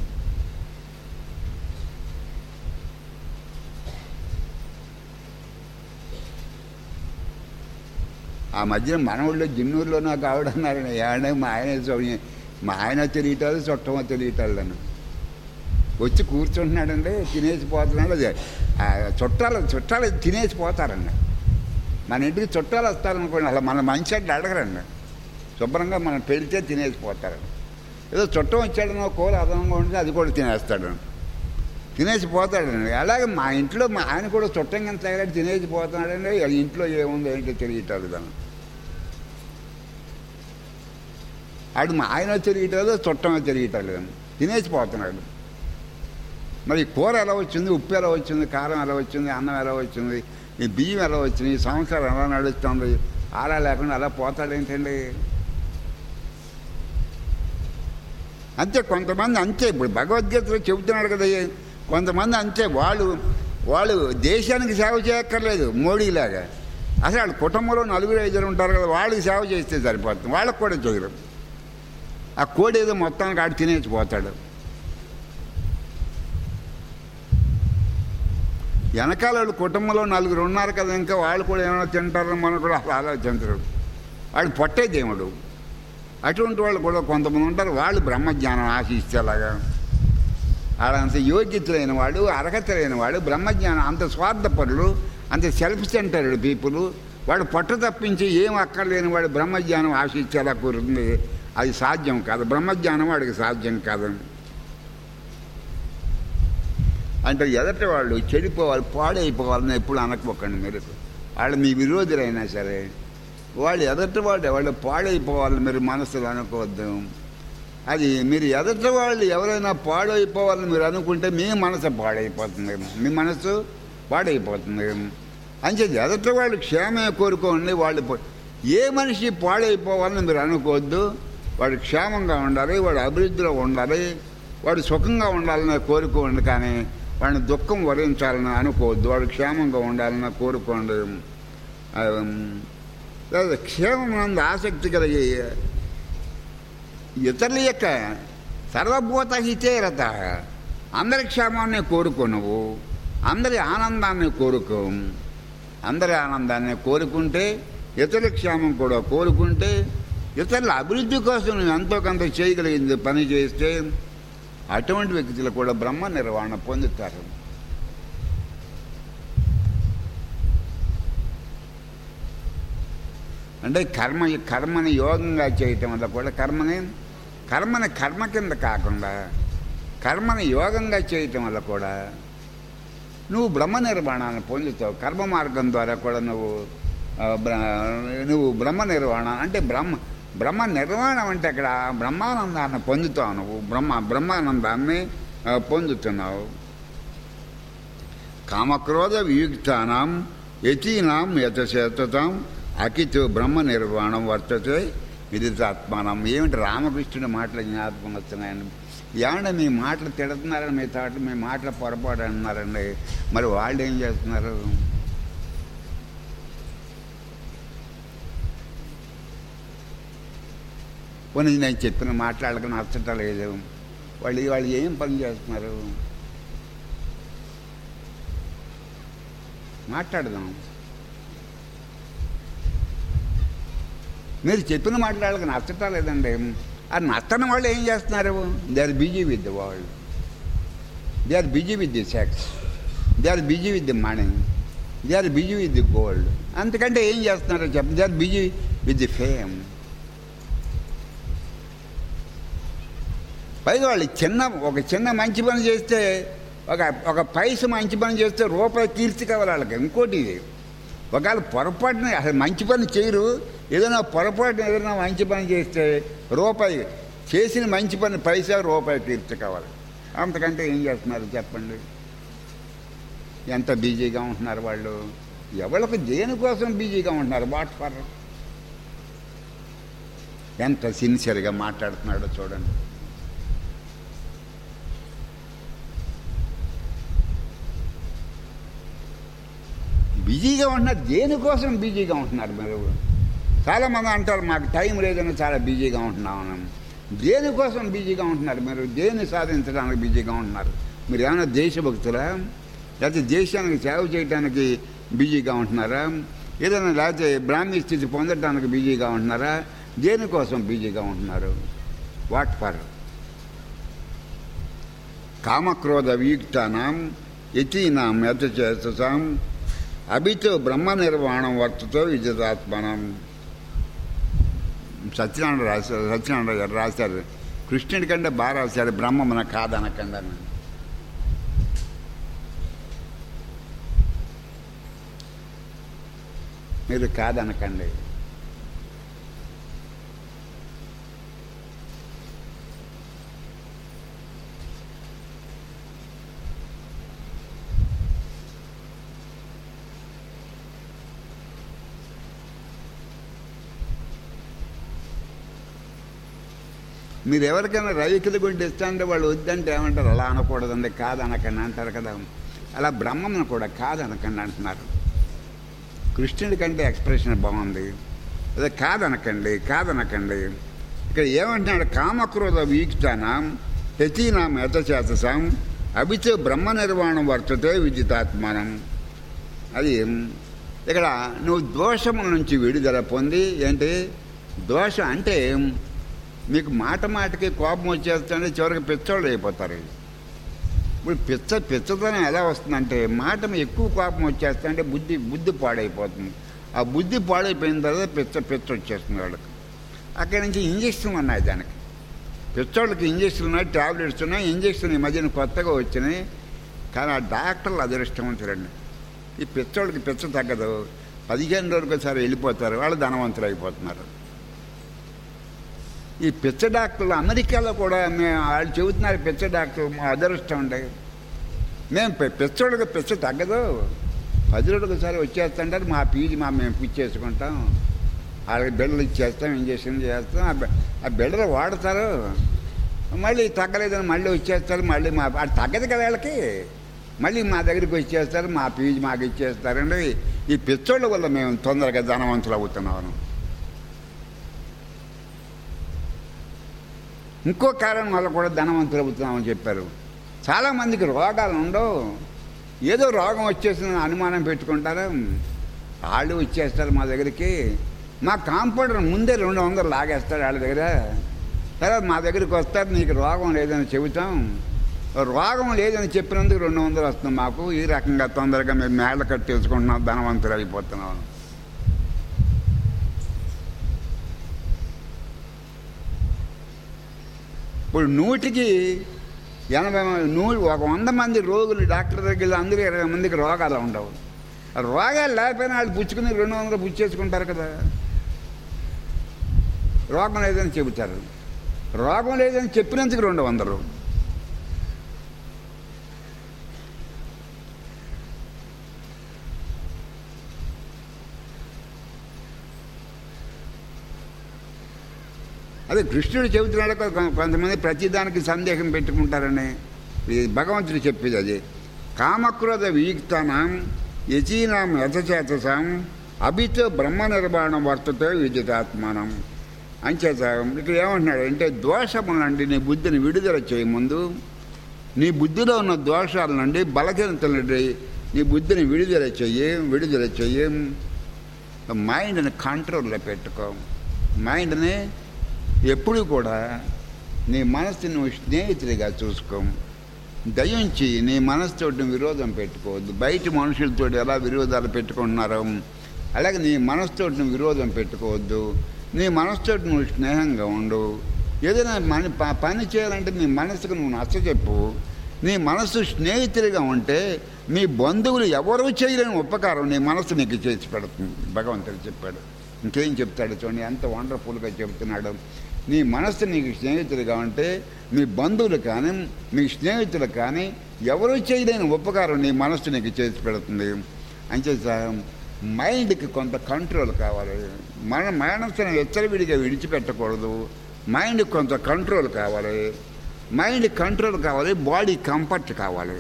Speaker 1: ఆ మధ్యన మన ఊళ్ళో జిన్నూరులో నాకు ఆవిడ అన్నారని ఏమంటే మా ఆయన చూ- మా ఆయన తెలియటాలు చుట్టమో తెలియటాలని వచ్చి కూర్చుంటున్నాడండి తినేసి పోతున్నాడు అది ఆ చుట్టాలు చుట్టాలు తినేసి పోతారండి మన ఇంటికి చుట్టాలు వస్తారనుకోండి అలా మన మంచి అంటే అడగరండి శుభ్రంగా మనం పెడితే తినేసి పోతారండి ఏదో చుట్టం వచ్చాడనో కూర అదనంగా ఉంటే అది కూడా తినేస్తాడు తినేసి పోతాడండి అలాగే మా ఇంట్లో మా ఆయన కూడా చుట్టం కింద తగిలాడు తినేసి పోతున్నాడండి అది ఇంట్లో ఏముందో ఏంటో తెలియటాలు దాన్ని ఆడు మా ఆయన తిరిగేటో చుట్టమే తిరిగేటలేదు తినేసి పోతున్నాడు మరి కూర ఎలా వచ్చింది ఉప్పు ఎలా వచ్చింది కారం ఎలా వచ్చింది అన్నం ఎలా వచ్చింది ఈ బియ్యం ఎలా వచ్చింది ఈ సంవత్సరం ఎలా నడుస్తుంది ఆరా లేకుండా అలా పోతాడేంటండి అంతే కొంతమంది అంతే ఇప్పుడు భగవద్గీతలో చెబుతున్నాడు కదా కొంతమంది అంతే వాళ్ళు వాళ్ళు దేశానికి సేవ చేయక్కర్లేదు మోడీలాగా అసలు వాళ్ళ కుటుంబంలో నలుగురు ఐదుగురు ఉంటారు కదా వాళ్ళకి సేవ చేస్తే సరిపోతుంది వాళ్ళకి కూడా చేయరు ఆ కోడి ఏదో మొత్తానికి ఆడు తినేసి పోతాడు వెనకాల వాళ్ళు కుటుంబంలో నలుగురు ఉన్నారు కదా ఇంకా వాళ్ళు కూడా ఏమైనా తింటారని మనం కూడా అలా ఆలోచించరు వాడు పొట్టే దేవుడు అటువంటి వాళ్ళు కూడా కొంతమంది ఉంటారు వాళ్ళు బ్రహ్మజ్ఞానం ఆశిస్తేలాగా వాళ్ళంత యోగ్యత లేని వాడు అర్హత లేని వాడు బ్రహ్మజ్ఞానం అంత స్వార్థపరులు అంత సెల్ఫ్ సెంటర్డ్ పీపుల్ వాడు పట్టు తప్పించి ఏం అక్కర్లేని వాడు బ్రహ్మజ్ఞానం ఆశించేలా కోరుతుంది అది సాధ్యం కాదు బ్రహ్మజ్ఞానం వాడికి సాధ్యం కాదు అంటే ఎదటి వాళ్ళు చెడిపోవాలి పాడైపోవాలని ఎప్పుడు అనకపోకండి మీరు వాళ్ళు మీ విరోధులైనా సరే వాళ్ళు ఎదటి వాళ్ళు వాళ్ళు పాడైపోవాలని మీరు మనసులో అనుకోవద్దు అది మీరు ఎదటి వాళ్ళు ఎవరైనా పాడైపోవాలని మీరు అనుకుంటే మీ మనసు పాడైపోతుంది మీ మనసు పాడైపోతుంది అంచేది ఎదటి వాళ్ళు క్షేమే కోరుకోండి వాళ్ళు పో- ఏ మనిషి పాడైపోవాలని మీరు అనుకోవద్దు వాడు క్షేమంగా ఉండాలి వాడు అభివృద్ధిలో ఉండాలి వాడు సుఖంగా ఉండాలని కోరుకోండి కానీ వాడిని దుఃఖం వరించాలని అనుకోవద్దు వాడు క్షేమంగా ఉండాలని కోరుకోండి ఆ, లేదా క్షేమం నందు ఆసక్తి కలిగి ఇతరుల యొక్క సర్వభూత హితేరత అందరి క్షేమాన్ని కోరుకో నువ్వు అందరి ఆనందాన్ని కోరుకో అందరి ఆనందాన్ని కోరుకుంటే ఇతరుల క్షేమం కూడా కోరుకుంటే ఇతరుల అభివృద్ధి కోసం నువ్వు ఎంతో కొంత చేయగలిగింది పని చేస్తే అటువంటి వ్యక్తులు కూడా బ్రహ్మ నిర్వహణ పొందుతారు అంటే కర్మ కర్మని యోగంగా చేయటం వల్ల కూడా కర్మని కర్మని కర్మ కింద కాకుండా కర్మని యోగంగా చేయటం వల్ల కూడా నువ్వు బ్రహ్మ నిర్వాణాన్ని పొందుతావు కర్మ మార్గం ద్వారా కూడా నువ్వు ఆ, బ్ర- నువ్వు బ్రహ్మ నిర్వాణ అంటే బ్రహ్మ బ్రహ్మ నిర్వాణం అంటే అక్కడ బ్రహ్మానందాన్ని పొందుతావు నువ్వు బ్రహ్మ బ్రహ్మానందాన్ని ఆ, పొందుతున్నావు కామక్రోధ వియుక్తానాం యతీనాం యతచేతతాం అకితు బ్రహ్మ నిర్వాణం వర్తతే విదితాత్మానం ఏమిటి రామకృష్ణుడి మాటలు జ్ఞాపకం వస్తున్నాయండి ఏమంటే మీ మాటలు తిడుతున్నారని మీ తాట మీ మాటలు పొరపాటు అంటున్నారండి మరి వాళ్ళు ఏం చేస్తున్నారు పోనీ నేను చెప్పిన మాట్లాడక నచ్చటం లేదు వాళ్ళు వాళ్ళు ఏం పని చేస్తున్నారు మాట్లాడదాం మీరు చెప్పిన మాట్లాడక నచ్చటం లేదండి ఆ నచ్చని వాళ్ళు ఏం చేస్తున్నారు they are busy with the world they are busy with the sex they are busy with the money they are busy with the gold అంతకంటే ఏం చేస్తున్నారో చెప్పండి they are busy with the fame పైగా వాళ్ళు చిన్న ఒక చిన్న మంచి పని చేస్తే ఒక ఒక పైస మంచి పని చేస్తే రూపాయి కీర్తి కావాలి వాళ్ళకి ఇంకోటి ఇది ఒకవేళ పొరపాటున అసలు మంచి పని చేయరు ఏదైనా పొరపాటున ఏదైనా మంచి పని చేస్తే రూపాయి చేసిన మంచి పని పైసా రూపాయి కీర్తి కావాలి అంతకంటే ఏం చేస్తున్నారు చెప్పండి ఎంత బిజీగా ఉంటున్నారు వాళ్ళు ఎవరికి దేనికోసం బిజీగా ఉంటున్నారు వాట్ ఫర్ ఎంత సిన్సియర్గా మాట్లాడుతున్నాడో చూడండి బిజీగా ఉంటున్నారు దేనికోసం బిజీగా ఉంటున్నారు మీరు చాలామంది అంటారు మాకు టైం లేదని చాలా బిజీగా ఉంటున్నాం దేనికోసం బిజీగా ఉంటున్నారు మీరు దేన్ని సాధించడానికి బిజీగా ఉంటున్నారు మీరు ఏమైనా దేశభక్తులా లేకపోతే దేశానికి సేవ చేయడానికి బిజీగా ఉంటున్నారా ఏదైనా లేకపోతే బ్రాహ్మీ స్థితి పొందడానికి బిజీగా ఉంటున్నారా దేనికోసం బిజీగా ఉంటున్నారు వాట్ ఫర్ కామక్రోధ వీక్తానాం యతీనాం యతచేతసాం అభితో బ్రహ్మ నిర్వాణం వర్తతో విజితాత్మనం సత్యనారాయణ రాశారు సత్యనారాయణ గారు రాశారు కృష్ణుడి కంటే బాగా రాశారు బ్రహ్మమున కాదనకండి అని మీరు కాదనకండి మీరు ఎవరికైనా రైతుల గురించి ఇస్తాంటే వాళ్ళు వద్దంటే ఏమంటారు అలా అనకూడదండి కాదనకండి అంటారు కదా అలా బ్రహ్మను కూడా కాదనకండి అంటున్నారు కృష్ణుడి కంటే ఎక్స్ప్రెషన్ బాగుంది అదే కాదనకండి కాదనకండి ఇక్కడ ఏమంటున్నాడు కామక్రోధ వీక్తానాం యతీనాం యతచేతసాం అభితో బ్రహ్మ నిర్వాణం వర్తతే విదితాత్మానం అది ఇక్కడ నువ్వు దోషముల నుంచి విడుదల పొంది ఏంటి దోషం అంటే మీకు మాట మాటకి కోపం వచ్చేస్తుంటే చివరికి పిచ్చోళ్ళు అయిపోతారు ఇప్పుడు పిచ్చ పిచ్చతనం ఎలా వస్తుందంటే మాట మీద ఎక్కువ కోపం వచ్చేస్తుంటే బుద్ధి బుద్ధి పాడైపోతుంది ఆ బుద్ధి పాడైపోయిన తర్వాత పిచ్చ పిచ్చ వచ్చేస్తుంది వాళ్ళకి అక్కడి నుంచి ఇంజక్షన్ ఉన్నాయి దానికి పిచ్చోళ్ళకి ఇంజక్షన్ ఉన్నాయి టాబ్లెట్స్ ఉన్నాయి ఇంజక్షన్ ఈ మధ్యన కొత్తగా వచ్చినాయి కానీ ఆ డాక్టర్లు అదృష్టవంతులండి ఈ పిచ్చోళ్ళకి పిచ్చ తగ్గదు పదిహేను రోజులకు ఒకసారి వెళ్ళిపోతారు వాళ్ళు ధనవంతులు అయిపోతున్నారు ఈ పిచ్చ డాక్టర్లు అమెరికాలో కూడా మేము వాళ్ళు చెబుతున్నారు పిచ్చ డాక్టర్లు మా అదృష్టం ఉండే మేము పి- పిచ్చోళ్ళకి పిచ్చ తగ్గదు పది రోజులకు ఒకసారి వచ్చేస్తుంటారు మా పీజీ మా మేము పుచ్చేసుకుంటాం వాళ్ళకి బిడ్డలు ఇచ్చేస్తాం ఇంజక్షన్ చేస్తాం ఆ బె- ఆ బిడ్డలు వాడతారు మళ్ళీ తగ్గలేదని మళ్ళీ వచ్చేస్తారు మళ్ళీ మా అది తగ్గదు కదా వాళ్ళకి మళ్ళీ మా దగ్గరికి వచ్చేస్తారు మా పీజీ మాకు ఇచ్చేస్తారండి ఈ పిచ్చోళ్ళ వల్ల మేము తొందరగా ధనవంతులు అవుతున్నాము ఇంకో కారణం వల్ల కూడా ధనవంతులు అవుతున్నామని చెప్పారు చాలామందికి రోగాలు ఉండవు ఏదో రోగం వచ్చేసిందని అనుమానం పెట్టుకుంటారు వాళ్ళు వచ్చేస్తారు మా దగ్గరికి మా కాంపౌండర్ ముందే రెండు వందలు లాగేస్తాడు వాళ్ళ దగ్గర తర్వాత మా దగ్గరికి వస్తారు నీకు రోగం లేదని చెబుతాం రోగం లేదని చెప్పినందుకు రెండు వందలు వస్తుంది మాకు ఈ రకంగా తొందరగా మేము మేళ్ళ కట్టేసుకుంటున్నాం ధనవంతులు అయిపోతున్నాం ఇప్పుడు నూటికి ఎనభై మంది నూ ఒక వంద మంది రోగులు డాక్టర్ దగ్గర వెళ్ళి అందరూ ఇరవై మందికి రోగాలు ఉండవు ఆ రోగాలు లేకపోయినా వాళ్ళు పుచ్చుకుని రెండు వందలు పుచ్చేసుకుంటారు కదా రోగం లేదని చెబుతారు రోగం లేదని చెప్పినందుకు రెండు వందలు అదే కృష్ణుడు చెబుతున్నాడు కొ- కొ- కొంతమంది ప్రతిదానికి సందేహం పెట్టుకుంటారని ఇది భగవంతుడు చెప్పేది అది కామక్రోధ వీక్తానం యచీనాం యథచేతసాం అభితో బ్రహ్మ నిర్మాణం వర్తతే విజితాత్మానం అంచేత ఇక్కడ ఏమంటున్నాడు అంటే దోషముల నుండి నీ బుద్ధిని విడుదల చేయ ముందు నీ బుద్ధిలో ఉన్న దోషాల నుండి బలహీనతల నుండి నీ బుద్ధిని విడుదల చెయ్యి విడుదల చెయ్యి మైండ్ని కంట్రోల్లో పెట్టుకో మైండ్ని ఎప్పుడు కూడా నీ మనస్సుని నువ్వు స్నేహితుడిగా చూసుకో దయించి నీ మనసుతోటి విరోధం పెట్టుకోవద్దు బయట మనుషులతో ఎలా విరోధాలు పెట్టుకుంటున్నారో అలాగే నీ మనసుతోటి నువ్వు విరోధం పెట్టుకోవద్దు నీ మనసుతోటి నువ్వు స్నేహంగా ఉండు ఏదైనా మన ప- పని చేయాలంటే నీ మనసుకు నువ్వు నచ్చచెప్పు నీ మనసు స్నేహితుడిగా ఉంటే మీ బంధువులు ఎవరూ చేయలేని ఉపకారం నీ మనసు నీకు చేసి పెడుతుంది భగవంతుడు చెప్పాడు ఇంకేం చెప్తాడు చూడండి ఎంత వండర్ఫుల్గా చెప్తున్నాడు నీ మనస్సు నీకు స్నేహితులుగా ఉంటే మీ బంధువులు కానీ మీ స్నేహితులు కానీ ఎవరూ చేయలేని ఉపకారం నీ మనస్సు నీకు చేసి పెడుతుంది అంచేత మైండ్కి కొంత కంట్రోల్ కావాలి మన మనసును ఎచ్చరవిడిగా విడిచిపెట్టకూడదు మైండ్కి కొంత కంట్రోల్ కావాలి మైండ్ కంట్రోల్ కావాలి బాడీ కంఫర్ట్ కావాలి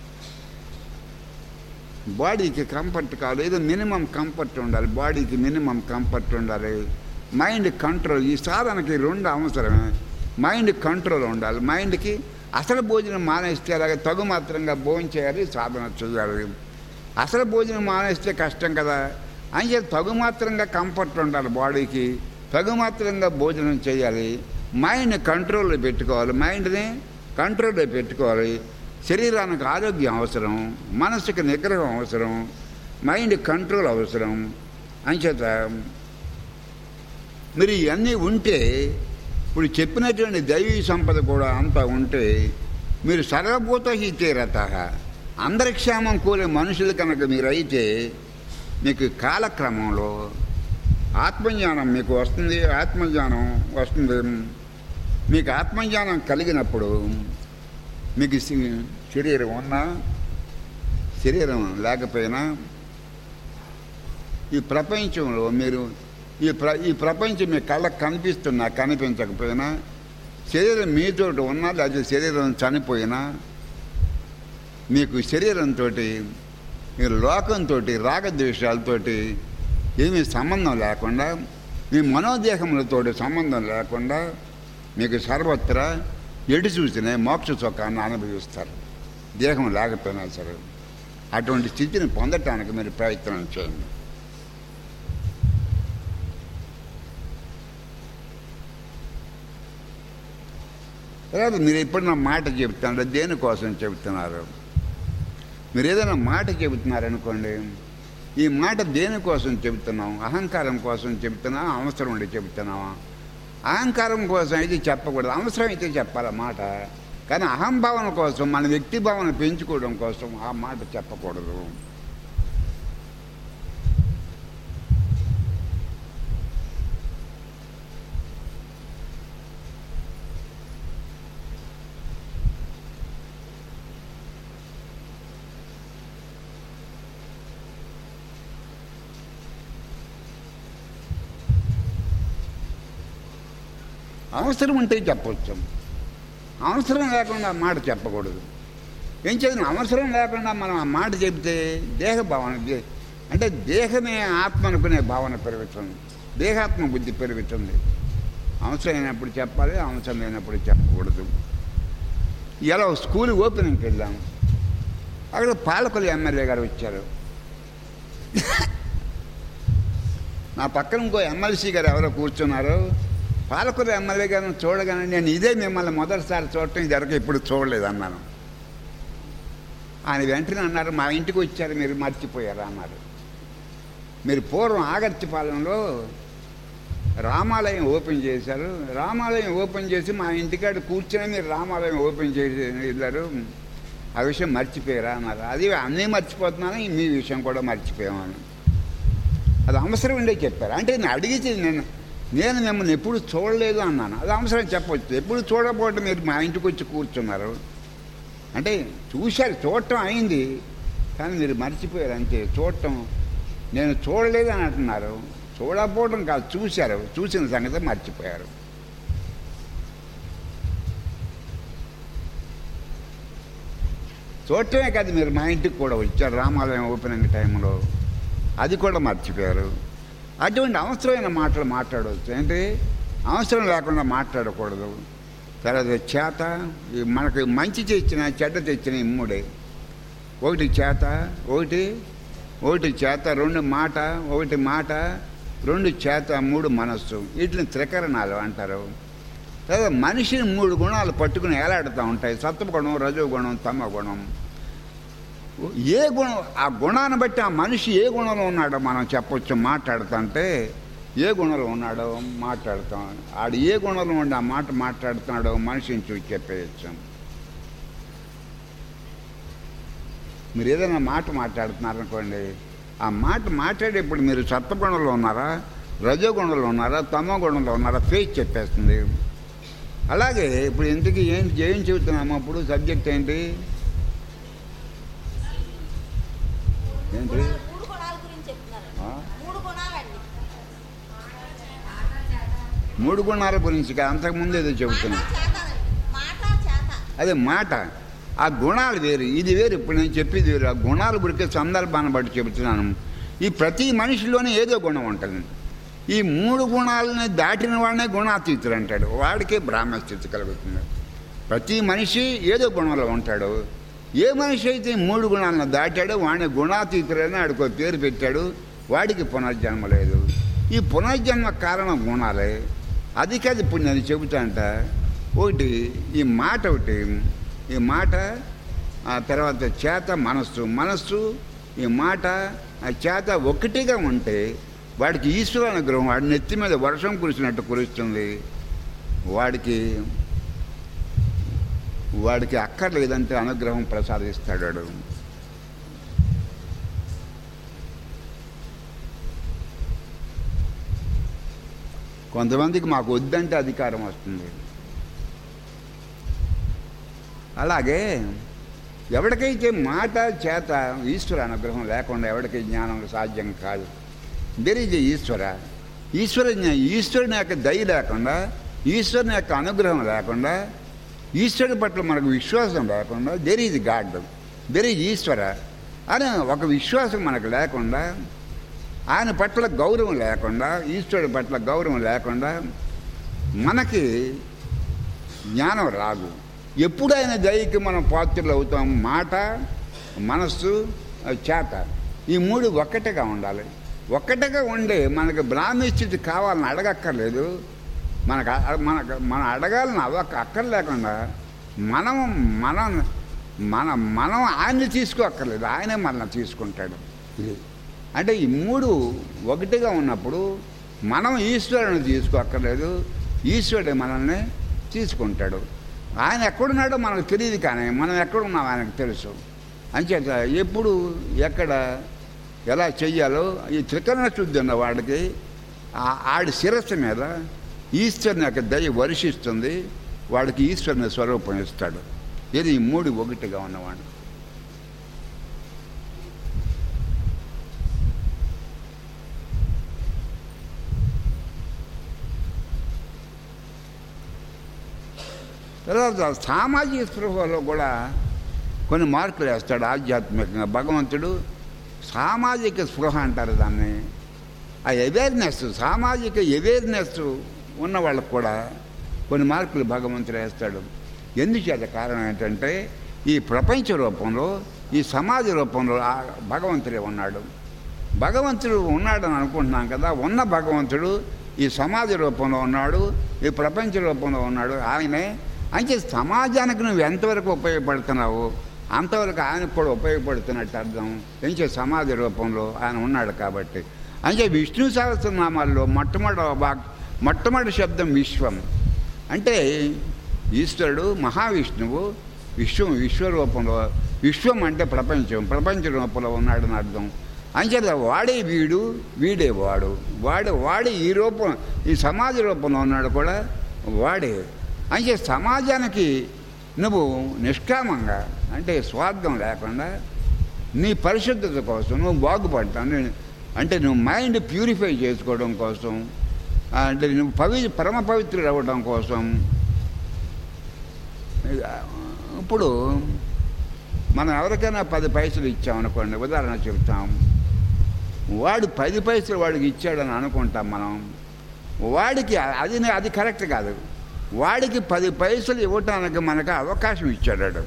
Speaker 1: బాడీకి కంఫర్ట్ కావాలి ఏదో మినిమం కంఫర్ట్ ఉండాలి బాడీకి మినిమం కంఫర్ట్ ఉండాలి మైండ్ కంట్రోల్ ఈ సాధనకి రెండు అవసరమే మైండ్ కంట్రోల్ ఉండాలి మైండ్కి అసలు భోజనం మానేస్తే అలాగే తగు మాత్రంగా భోజనం చేయాలి సాధన చేయాలి అసలు భోజనం మానేస్తే కష్టం కదా అంటే తగు మాత్రంగా కంఫర్ట్ ఉండాలి బాడీకి తగు మాత్రంగా భోజనం చేయాలి మైండ్ కంట్రోల్లో పెట్టుకోవాలి మైండ్ని కంట్రోల్లో పెట్టుకోవాలి శరీరానికి ఆరోగ్యం అవసరం మనసుకి నిగ్రహం అవసరం మైండ్ కంట్రోల్ అవసరం అంచేత మీరు ఇవన్నీ ఉంటే ఇప్పుడు చెప్పినటువంటి దైవీ సంపద కూడా అంతా ఉంటే మీరు సర్వభూత హితేరత అందరి క్షేమం కోరే మనుషులు కనుక మీరైతే మీకు కాలక్రమంలో ఆత్మజ్ఞానం మీకు వస్తుంది ఆత్మజ్ఞానం వస్తుంది మీకు ఆత్మజ్ఞానం కలిగినప్పుడు మీకు శి- శరీరం ఉన్నా శరీరం లేకపోయినా ఈ ప్రపంచంలో మీరు ఈ ప్ర ఈ ప్రపంచం మీ కళ్ళకు కనిపిస్తున్నా కనిపించకపోయినా శరీరం మీతో ఉన్నా లేదా శరీరం చనిపోయినా మీకు శరీరంతో మీరు లోకంతో రాగద్వేషాలతోటి ఏమీ సంబంధం లేకుండా మీ మనోదేహములతో సంబంధం లేకుండా మీకు సర్వత్రా ఎటు చూసినే మోక్ష సుఖాన్ని అనుభవిస్తారు దేహం లేకపోయినా సరే అటువంటి స్థితిని పొందటానికి మీరు ప్రయత్నం చేయండి తర్వాత మీరు ఎప్పుడన్నా మాట చెబుతున్నారో దేనికోసం చెబుతున్నారు మీరు ఏదైనా మాట చెబుతున్నారనుకోండి ఈ మాట దేనికోసం చెబుతున్నాం అహంకారం కోసం చెబుతున్నా అవసరం ఉండి చెబుతున్నావా అహంకారం కోసం అయితే చెప్పకూడదు అవసరం అయితే చెప్పాలి ఆ మాట కానీ అహంభావన కోసం మన వ్యక్తి భావన పెంచుకోవడం కోసం ఆ మాట చెప్పకూడదు అవసరం ఉంటే చెప్పవచ్చు అవసరం లేకుండా ఆ మాట చెప్పకూడదు ఏం చేద్దాం అవసరం లేకుండా మనం ఆ మాట చెబితే దేహ భావన దే- అంటే దేహమే ఆత్మ అనుకునే భావన పెరుగుతుంది దేహాత్మ బుద్ధి పెరుగుతుంది అవసరమైనప్పుడు చెప్పాలి అవసరం లేనప్పుడు చెప్పకూడదు ఇలా స్కూల్ ఓపెనింగ్కి వెళ్ళాం అక్కడ పాలకొల్లు ఎమ్మెల్యే గారు వచ్చారు నా పక్కన ఇంకో ఎమ్మెల్సీ గారు ఎవరో కూర్చున్నారు పాలకొల్లు ఎమ్మెల్యే గారిని చూడగానే నేను ఇదే మిమ్మల్ని మొదటిసారి చూడటం ఇది వరకు ఎప్పుడు చూడలేదు అన్నాను ఆయన వెంటనే అన్నారు మా ఇంటికి వచ్చారు మీరు మర్చిపోయారు అన్నారు మీరు పూర్వం ఆగర్తిపాలెంలో రామాలయం ఓపెన్ చేశారు రామాలయం ఓపెన్ చేసి మా ఇంటికాడ కూర్చొని మీరు రామాలయం ఓపెన్ చేసి వెళ్ళారు ఆ విషయం మర్చిపోయారా అన్నారు అది అన్నీ మర్చిపోతున్నాను మీ విషయం కూడా మర్చిపోయామని అది అవసరం ఉండే చెప్పారు అంటే నేను అడిగితే నేను నేను మిమ్మల్ని ఎప్పుడు చూడలేదు అన్నాను అది అవసరం చెప్పవచ్చు ఎప్పుడు చూడకపోతే మీరు మా ఇంటికి వచ్చి కూర్చున్నారు అంటే చూశారు చూడటం అయింది కానీ మీరు మర్చిపోయారు అంతే చూడటం నేను చూడలేదు అని అంటున్నారు చూడకపోవడం కాదు చూశారు చూసిన సంగతి మర్చిపోయారు చూడటమే కాదు మీరు మా ఇంటికి కూడా వచ్చారు రామాలయం ఓపెనింగ్ టైంలో అది కూడా మర్చిపోయారు అటువంటి అవసరమైన మాటలు మాట్లాడవచ్చు ఏంటి అవసరం లేకుండా మాట్లాడకూడదు తర్వాత చేత ఈ మనకి మంచి తెచ్చిన చెడ్డ తెచ్చిన ఈ మూడే ఒకటి చేత ఒకటి ఒకటి చేత రెండు మాట ఒకటి మాట రెండు చేత మూడు మనస్సు వీటిని త్రికరణాలు అంటారు లేదా మనిషిని మూడు గుణాలు పట్టుకుని ఏలాడుతూ ఉంటాయి సత్వగుణం రజోగుణం తమ గుణం ఏ గుణం ఆ గుణాన్ని బట్టి ఆ మనిషి ఏ గుణంలో ఉన్నాడో మనం చెప్పొచ్చు మాట్లాడుతుంటే ఏ గుణంలో ఉన్నాడో మాట్లాడుతాం ఆడు ఏ గుణంలో ఉండి ఆ మాట మాట్లాడుతున్నాడో మనిషిని చూసి చెప్పేయచ్చు మీరు ఏదైనా మాట మాట్లాడుతున్నారనుకోండి ఆ మాట మాట్లాడేప్పుడు మీరు సత్వగుణంలో ఉన్నారా రజోగుణంలో ఉన్నారా తమో గుణంలో ఉన్నారా ఫేస్ చెప్పేస్తుంది అలాగే ఇప్పుడు ఎందుకు ఏం ఏం చెబుతున్నాము అప్పుడు సబ్జెక్ట్ ఏంటి ఏంటి
Speaker 2: మూడు గుణాల గురించి చెప్తున్నారు మూడు గుణాలండి
Speaker 1: మూడు గుణాల గురించి కాదు, అంతకుముందు ఏదో
Speaker 2: మాట
Speaker 1: చెబుతున్నా
Speaker 2: చేతనండి మాట చేత
Speaker 1: అదే మాట ఆ గుణాలు వేరు ఇది వేరు ఇప్పుడు నేను చెప్పేది వేరు ఆ గుణాల గురించి సందర్భాన్ని బట్టి చెబుతున్నాను ఈ ప్రతి మనిషిలోనే ఏదో గుణం ఉంటుంది ఈ మూడు గుణాలని దాటిన వాడినే గుణాతీతుడు అంటాడు వాడికే బ్రాహ్మస్థితి కలుగుతుంది ప్రతి మనిషి ఏదో గుణంలో ఉంటాడు ఏ మనిషి అయితే ఈ మూడు గుణాలను దాటాడో వాడిని గుణాతీతుడని ఆడికి ఒక పేరు పెట్టాడు వాడికి పునర్జన్మ లేదు ఈ పునర్జన్మ కారణం గుణాలే అది కాదు ఇప్పుడు నేను చెబుతాంట ఒకటి ఈ మాట ఒకటి ఈ మాట ఆ తర్వాత చేత మనస్సు మనస్సు ఈ మాట ఆ చేత ఒకటిగా ఉంటే వాడికి ఈశ్వర అనుగ్రహం వాడి నెత్తి మీద వర్షం కురిసినట్టు కురుస్తుంది వాడికి వాడికి అక్కర్లేదంటే అనుగ్రహం ప్రసాదిస్తాడు వాడు కొంతమందికి మాకు వద్దంటే అధికారం వస్తుంది అలాగే ఎవరికైతే మాట చేత ఈశ్వర అనుగ్రహం లేకుండా ఎవరికి జ్ఞానం సాధ్యం కాదు దెర్ ఈజ్ ఈశ్వర ఈశ్వర జ్ఞా- ఈశ్వరుని యొక్క దయ లేకుండా ఈశ్వరుని యొక్క అనుగ్రహం లేకుండా ఈశ్వరుడి పట్ల మనకు విశ్వాసం లేకుండా there is God there is Ishwara అని ఒక విశ్వాసం మనకు లేకుండా ఆయన పట్ల గౌరవం లేకుండా ఈశ్వరుడి పట్ల గౌరవం లేకుండా మనకి జ్ఞానం రాదు ఎప్పుడు ఆయన దయకి మనం పాత్రలు అవుతాం మాట మనస్సు ఆ చేత ఈ మూడు ఒక్కటిగా ఉండాలి ఒక్కటిగా ఉండి మనకు బ్రాహ్మీ స్థితి కావాలని అడగక్కర్లేదు మనకు అ- మనకు మనం అడగాలని అవ్వక అక్కర్లేకుండా మనం మనం మన మనం ఆయన్ని తీసుకోక్కర్లేదు ఆయనే మనల్ని తీసుకుంటాడు ఇది అంటే ఈ మూడు ఒకటిగా ఉన్నప్పుడు మనం ఈశ్వరుని తీసుకోక్కర్లేదు ఈశ్వరుడు మనల్ని తీసుకుంటాడు ఆయన ఎక్కడున్నాడో మనకు తెలియదు కానీ మనం ఎక్కడున్నాం ఆయనకు తెలుసు అంచేత ఎప్పుడు ఎక్కడ ఎలా చెయ్యాలో ఈ త్రికరణ శుద్ధి ఉన్న వాడికి ఆ- ఆడి శిరస్సు మీద ఈశ్వరుని యొక్క దయ వర్షిస్తుంది వాడికి ఈశ్వరుని స్వరూపం ఇస్తాడు ఇది ఈ మూడు ఒకటిగా ఉన్నవాడు తర్వాత సామాజిక స్పృహలో కూడా కొన్ని మార్కులు వేస్తాడు ఆధ్యాత్మికంగా భగవంతుడు సామాజిక స్పృహ అంటారు దాన్ని ఆ అవేర్నెస్ సామాజిక అవేర్నెస్ ఉన్న వాళ్ళకు కూడా కొన్ని మార్కులు భగవంతుడు వేస్తాడు ఎందుచేత కారణం ఏంటంటే ఈ ప్రపంచ రూపంలో ఈ సమాజ రూపంలో ఆ భగవంతుడే ఉన్నాడు భగవంతుడు ఉన్నాడని అనుకుంటున్నాం కదా ఉన్న భగవంతుడు ఈ సమాజ రూపంలో ఉన్నాడు ఈ ప్రపంచ రూపంలో ఉన్నాడు ఆయనే అంటే సమాజానికి నువ్వు ఎంతవరకు ఉపయోగపడుతున్నావు అంతవరకు ఆయనకు కూడా ఉపయోగపడుతున్నట్టు అర్థం ఎంచే సమాజ రూపంలో ఆయన ఉన్నాడు కాబట్టి అంటే విష్ణు సహస్రనామాల్లో మొట్టమొదటి భాగ మొట్టమొదటి శబ్దం విశ్వం అంటే ఈశ్వరుడు మహావిష్ణువు విశ్వం విశ్వరూపంలో విశ్వం అంటే ప్రపంచం ప్రపంచ రూపంలో ఉన్నాడని అర్థం అంచేత వాడే వీడు వీడే వాడు వాడు వాడే ఈ రూపం ఈ సమాజ రూపంలో ఉన్నాడు కూడా వాడే అంటే సమాజానికి నువ్వు నిష్కామంగా అంటే స్వార్థం లేకుండా నీ పరిశుద్ధత కోసం నువ్వు బాగుపడతావు అంటే నువ్వు మైండ్ ప్యూరిఫై చేసుకోవడం కోసం ఆ, అంటే నువ్వు పవి పరమ పవిత్రుడు అవ్వడం కోసం ఆ, ఇప్పుడు మనం ఎవరికైనా పది పైసలు ఇచ్చామనుకోండి ఉదాహరణ చెప్తాం వాడు పది పైసలు వాడికి ఇచ్చాడని అనుకుంటాం మనం వాడికి అది అది కరెక్ట్ కాదు వాడికి పది పైసలు ఇవ్వటానికి మనకు అవకాశం ఇచ్చాడు వాడు.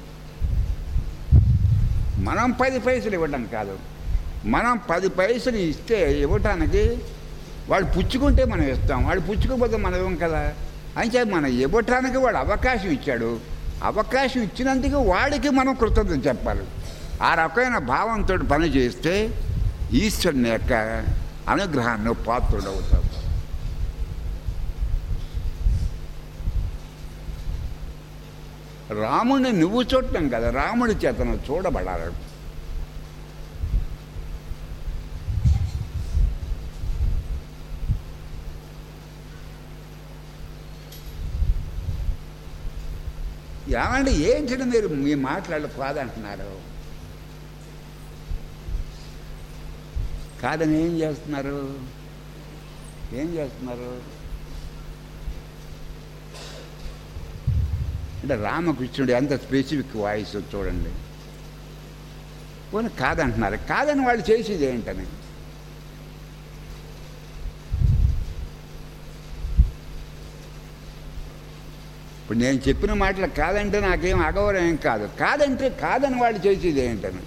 Speaker 1: మనం పది పైసలు ఇవ్వటం కాదు మనం పది పైసలు ఇస్తే ఇవ్వటానికి వాడు పుచ్చుకుంటే మనం ఇస్తాం వాడు పుచ్చుకోకపోతే మనం ఇవ్వం కదా అంటే మనం ఇవ్వటానికి వాడు అవకాశం ఇచ్చాడు అవకాశం ఇచ్చినందుకు వాడికి మనం కృతజ్ఞత చెప్పాలి ఆ రకమైన భావంతో పని చేస్తే ఈశ్వరుని యొక్క అనుగ్రహాన్ని పాత్రుడవుతాం రాముడిని నువ్వు చూడటం కదా రాముడి చేత నువ్వు చూడబడాలి ఏమంటే ఏంటంటే మీరు మీ మాట్లాడే కాదంటున్నారు కాదని ఏం చేస్తున్నారు ఏం చేస్తున్నారు అంటే రామకృష్ణుడు ఎంత స్పెసిఫిక్ వాయిస్ చూడండి పోనీ కాదంటున్నారు కాదని వాళ్ళు చేసేది ఏంటని ఇప్పుడు నేను చెప్పిన మాటలు కాదంటే నాకేం అగౌరవం కాదు కాదంటే కాదని వాళ్ళు చేసేది ఏంటని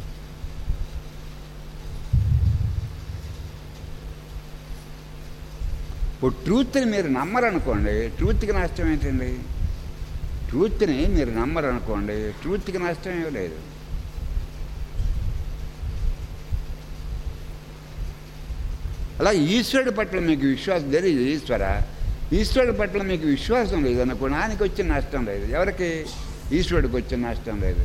Speaker 1: ఇప్పుడు ట్రూత్ని మీరు నమ్మరనుకోండి ట్రూత్కి నష్టం ఏంటండి ట్రూత్ని మీరు నమ్మరనుకోండి ట్రూత్కి నష్టం ఏమీ లేదు అలా ఈశ్వరుడి పట్ల మీకు విశ్వాసం తెలియదు ఈశ్వర ఈశ్వరుడి పట్ల మీకు విశ్వాసం లేదు అనుకోండి ఆయనకి వచ్చిన నష్టం లేదు ఎవరికి ఈశ్వరుడికి వచ్చిన నష్టం లేదు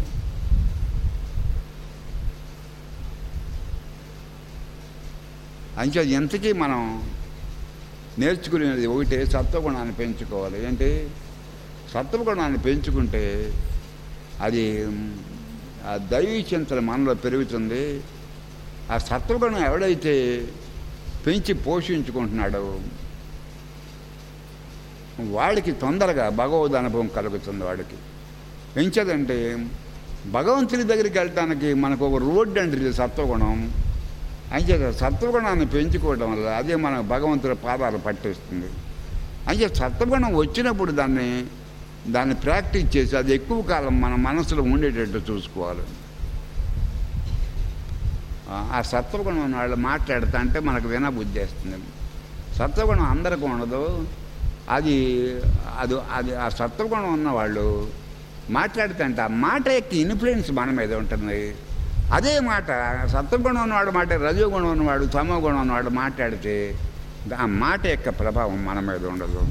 Speaker 1: అంచే ఎంతకీ మనం నేర్చుకునేది ఒకటి సత్వగుణాన్ని పెంచుకోవాలి ఏంటి సత్వగుణాన్ని పెంచుకుంటే అది మ్, ఆ దైవీ చింతన మనలో పెరుగుతుంది ఆ సత్వగుణం ఎవడైతే పెంచి పోషించుకుంటున్నాడో వాడికి తొందరగా భగవద్ అనుభవం కలుగుతుంది వాడికి పెంచదంటే భగవంతుని దగ్గరికి వెళ్ళటానికి మనకు ఒక రోడ్డు అంటే సత్వగుణం అయితే సత్వగుణాన్ని పెంచుకోవడం వల్ల అదే మన భగవంతుడి పాదాలు పట్టిస్తుంది అయితే సత్వగుణం వచ్చినప్పుడు దాన్ని దాన్ని ప్రాక్టీస్ చేసి అది ఎక్కువ కాలం మన మనసులో ఉండేటట్టు చూసుకోవాలి ఆ- ఆ సత్వగుణం ఉన్న వాళ్ళు మాట్లాడుతా అంటే మనకు వినబుద్ధి వేస్తుంది సత్వగుణం అందరికీ ఉండదు అది అది అది ఆ సత్వగుణం ఉన్నవాళ్ళు మాట్లాడుతుంటే ఆ మాట యొక్క ఇన్ఫ్లుయెన్స్ మన మీద ఉంటుంది అదే మాట సత్వగుణం ఉన్నవాడు మాట రజోగుణం ఉన్నవాడు తమో గుణం ఉన్నవాడు మాట్లాడితే ఆ మాట యొక్క ప్రభావం మన మీద ఉండదు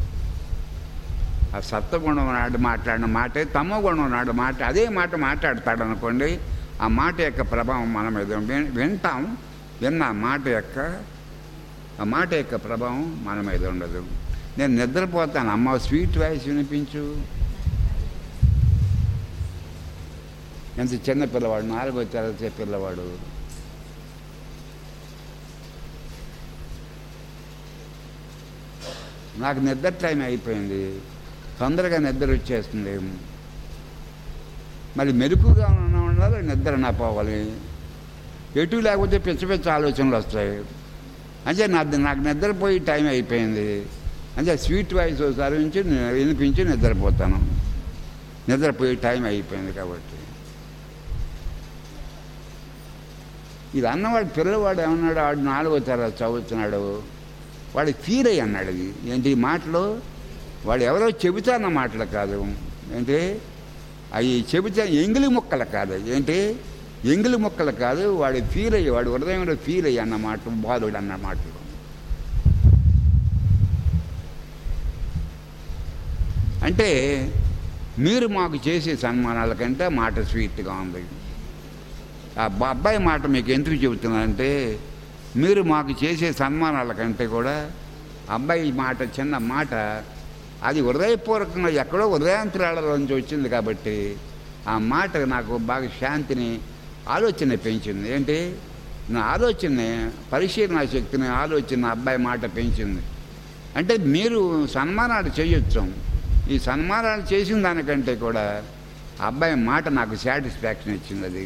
Speaker 1: ఆ సత్వగుణం నాడు మాట్లాడిన మాటే తమో గుణం నాడు మాట అదే మాట మాట్లాడతాడు అనుకోండి ఆ మాట యొక్క ప్రభావం మన మీద విన్- వింటాం విన్న ఆ మాట యొక్క ఆ మాట యొక్క ప్రభావం మన మీద ఉండదు నేను నిద్రపోతాను అమ్మ స్వీట్ వాయిస్ వినిపించు ఎంత చిన్న పిల్లవాడు నాలుగో తరగతి పిల్లవాడు నాకు నిద్ర టైం అయిపోయింది తొందరగా నిద్ర వచ్చేస్తుంది మరి మెరుకుగా ఉన్న ఉండాలి నిద్ర నా పోవాలి ఎటు లేకపోతే పిచ్చ పిచ్చ ఆలోచనలు వస్తాయి అంటే నా నాకు నిద్రపోయి టైం అయిపోయింది అంటే స్వీట్ వాయిస్ ఒకసారి నుంచి నేను వినిపించి నిద్రపోతాను నిద్రపోయి టైం అయిపోయింది కాబట్టి ఇది అన్నవాడు పిల్లవాడు ఏమన్నాడు వాడు నాలుగో తరగతి చదువుతున్నాడు వాడు ఫీల్ అయ్యి అన్నాడు ఇది ఏంటి ఈ మాటలు వాడు ఎవరో చెబుతాన్న మాటలు కాదు ఏంటి అవి చెబితే ఎంగిలి ముక్కలు కాదు ఏంటి ఎంగిలి ముక్కలు కాదు వాడు ఫీల్ అయ్యి వాడు హృదయంలో ఫీల్ అయ్యి అన్న మాట బాధుడు అన్న మాటలు అంటే మీరు మాకు చేసే సన్మానాల కంటే మాట స్వీట్గా ఉంది ఆ బ- అబ్బాయి మాట మీకు ఎందుకు చెబుతున్నానంటే మీరు మాకు చేసే సన్మానాల కంటే కూడా అబ్బాయి మాట చిన్న మాట అది హృదయపూర్వకంగా ఎక్కడో హృదయాంతరాలలోంచి వచ్చింది కాబట్టి ఆ మాట నాకు బాగా శాంతిని ఆలోచన పెంచింది ఏంటి నా ఆలోచన పరిశీలన శక్తిని ఆలోచన అబ్బాయి మాట పెంచింది అంటే మీరు సన్మానాలు చేయొచ్చు ఈ సన్మానాలు చేసిన దానికంటే కూడా ఆ అబ్బాయి మాట నాకు సాటిస్ఫాక్షన్ ఇచ్చింది అది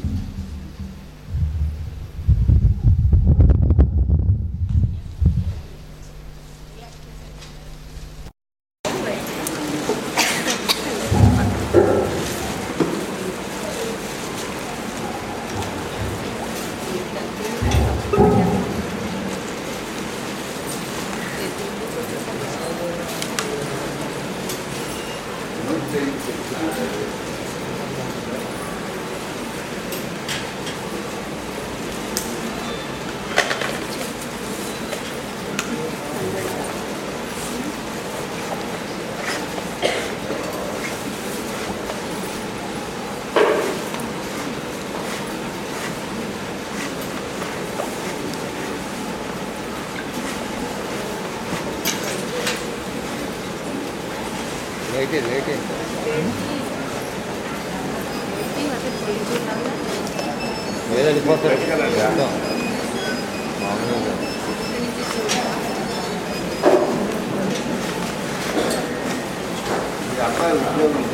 Speaker 1: లేటే లేటే
Speaker 3: ఏదో వెళ్ళిపోతారు
Speaker 1: మామూలుగా కాదు. ఈ అబ్బాయి ఉద్యోగం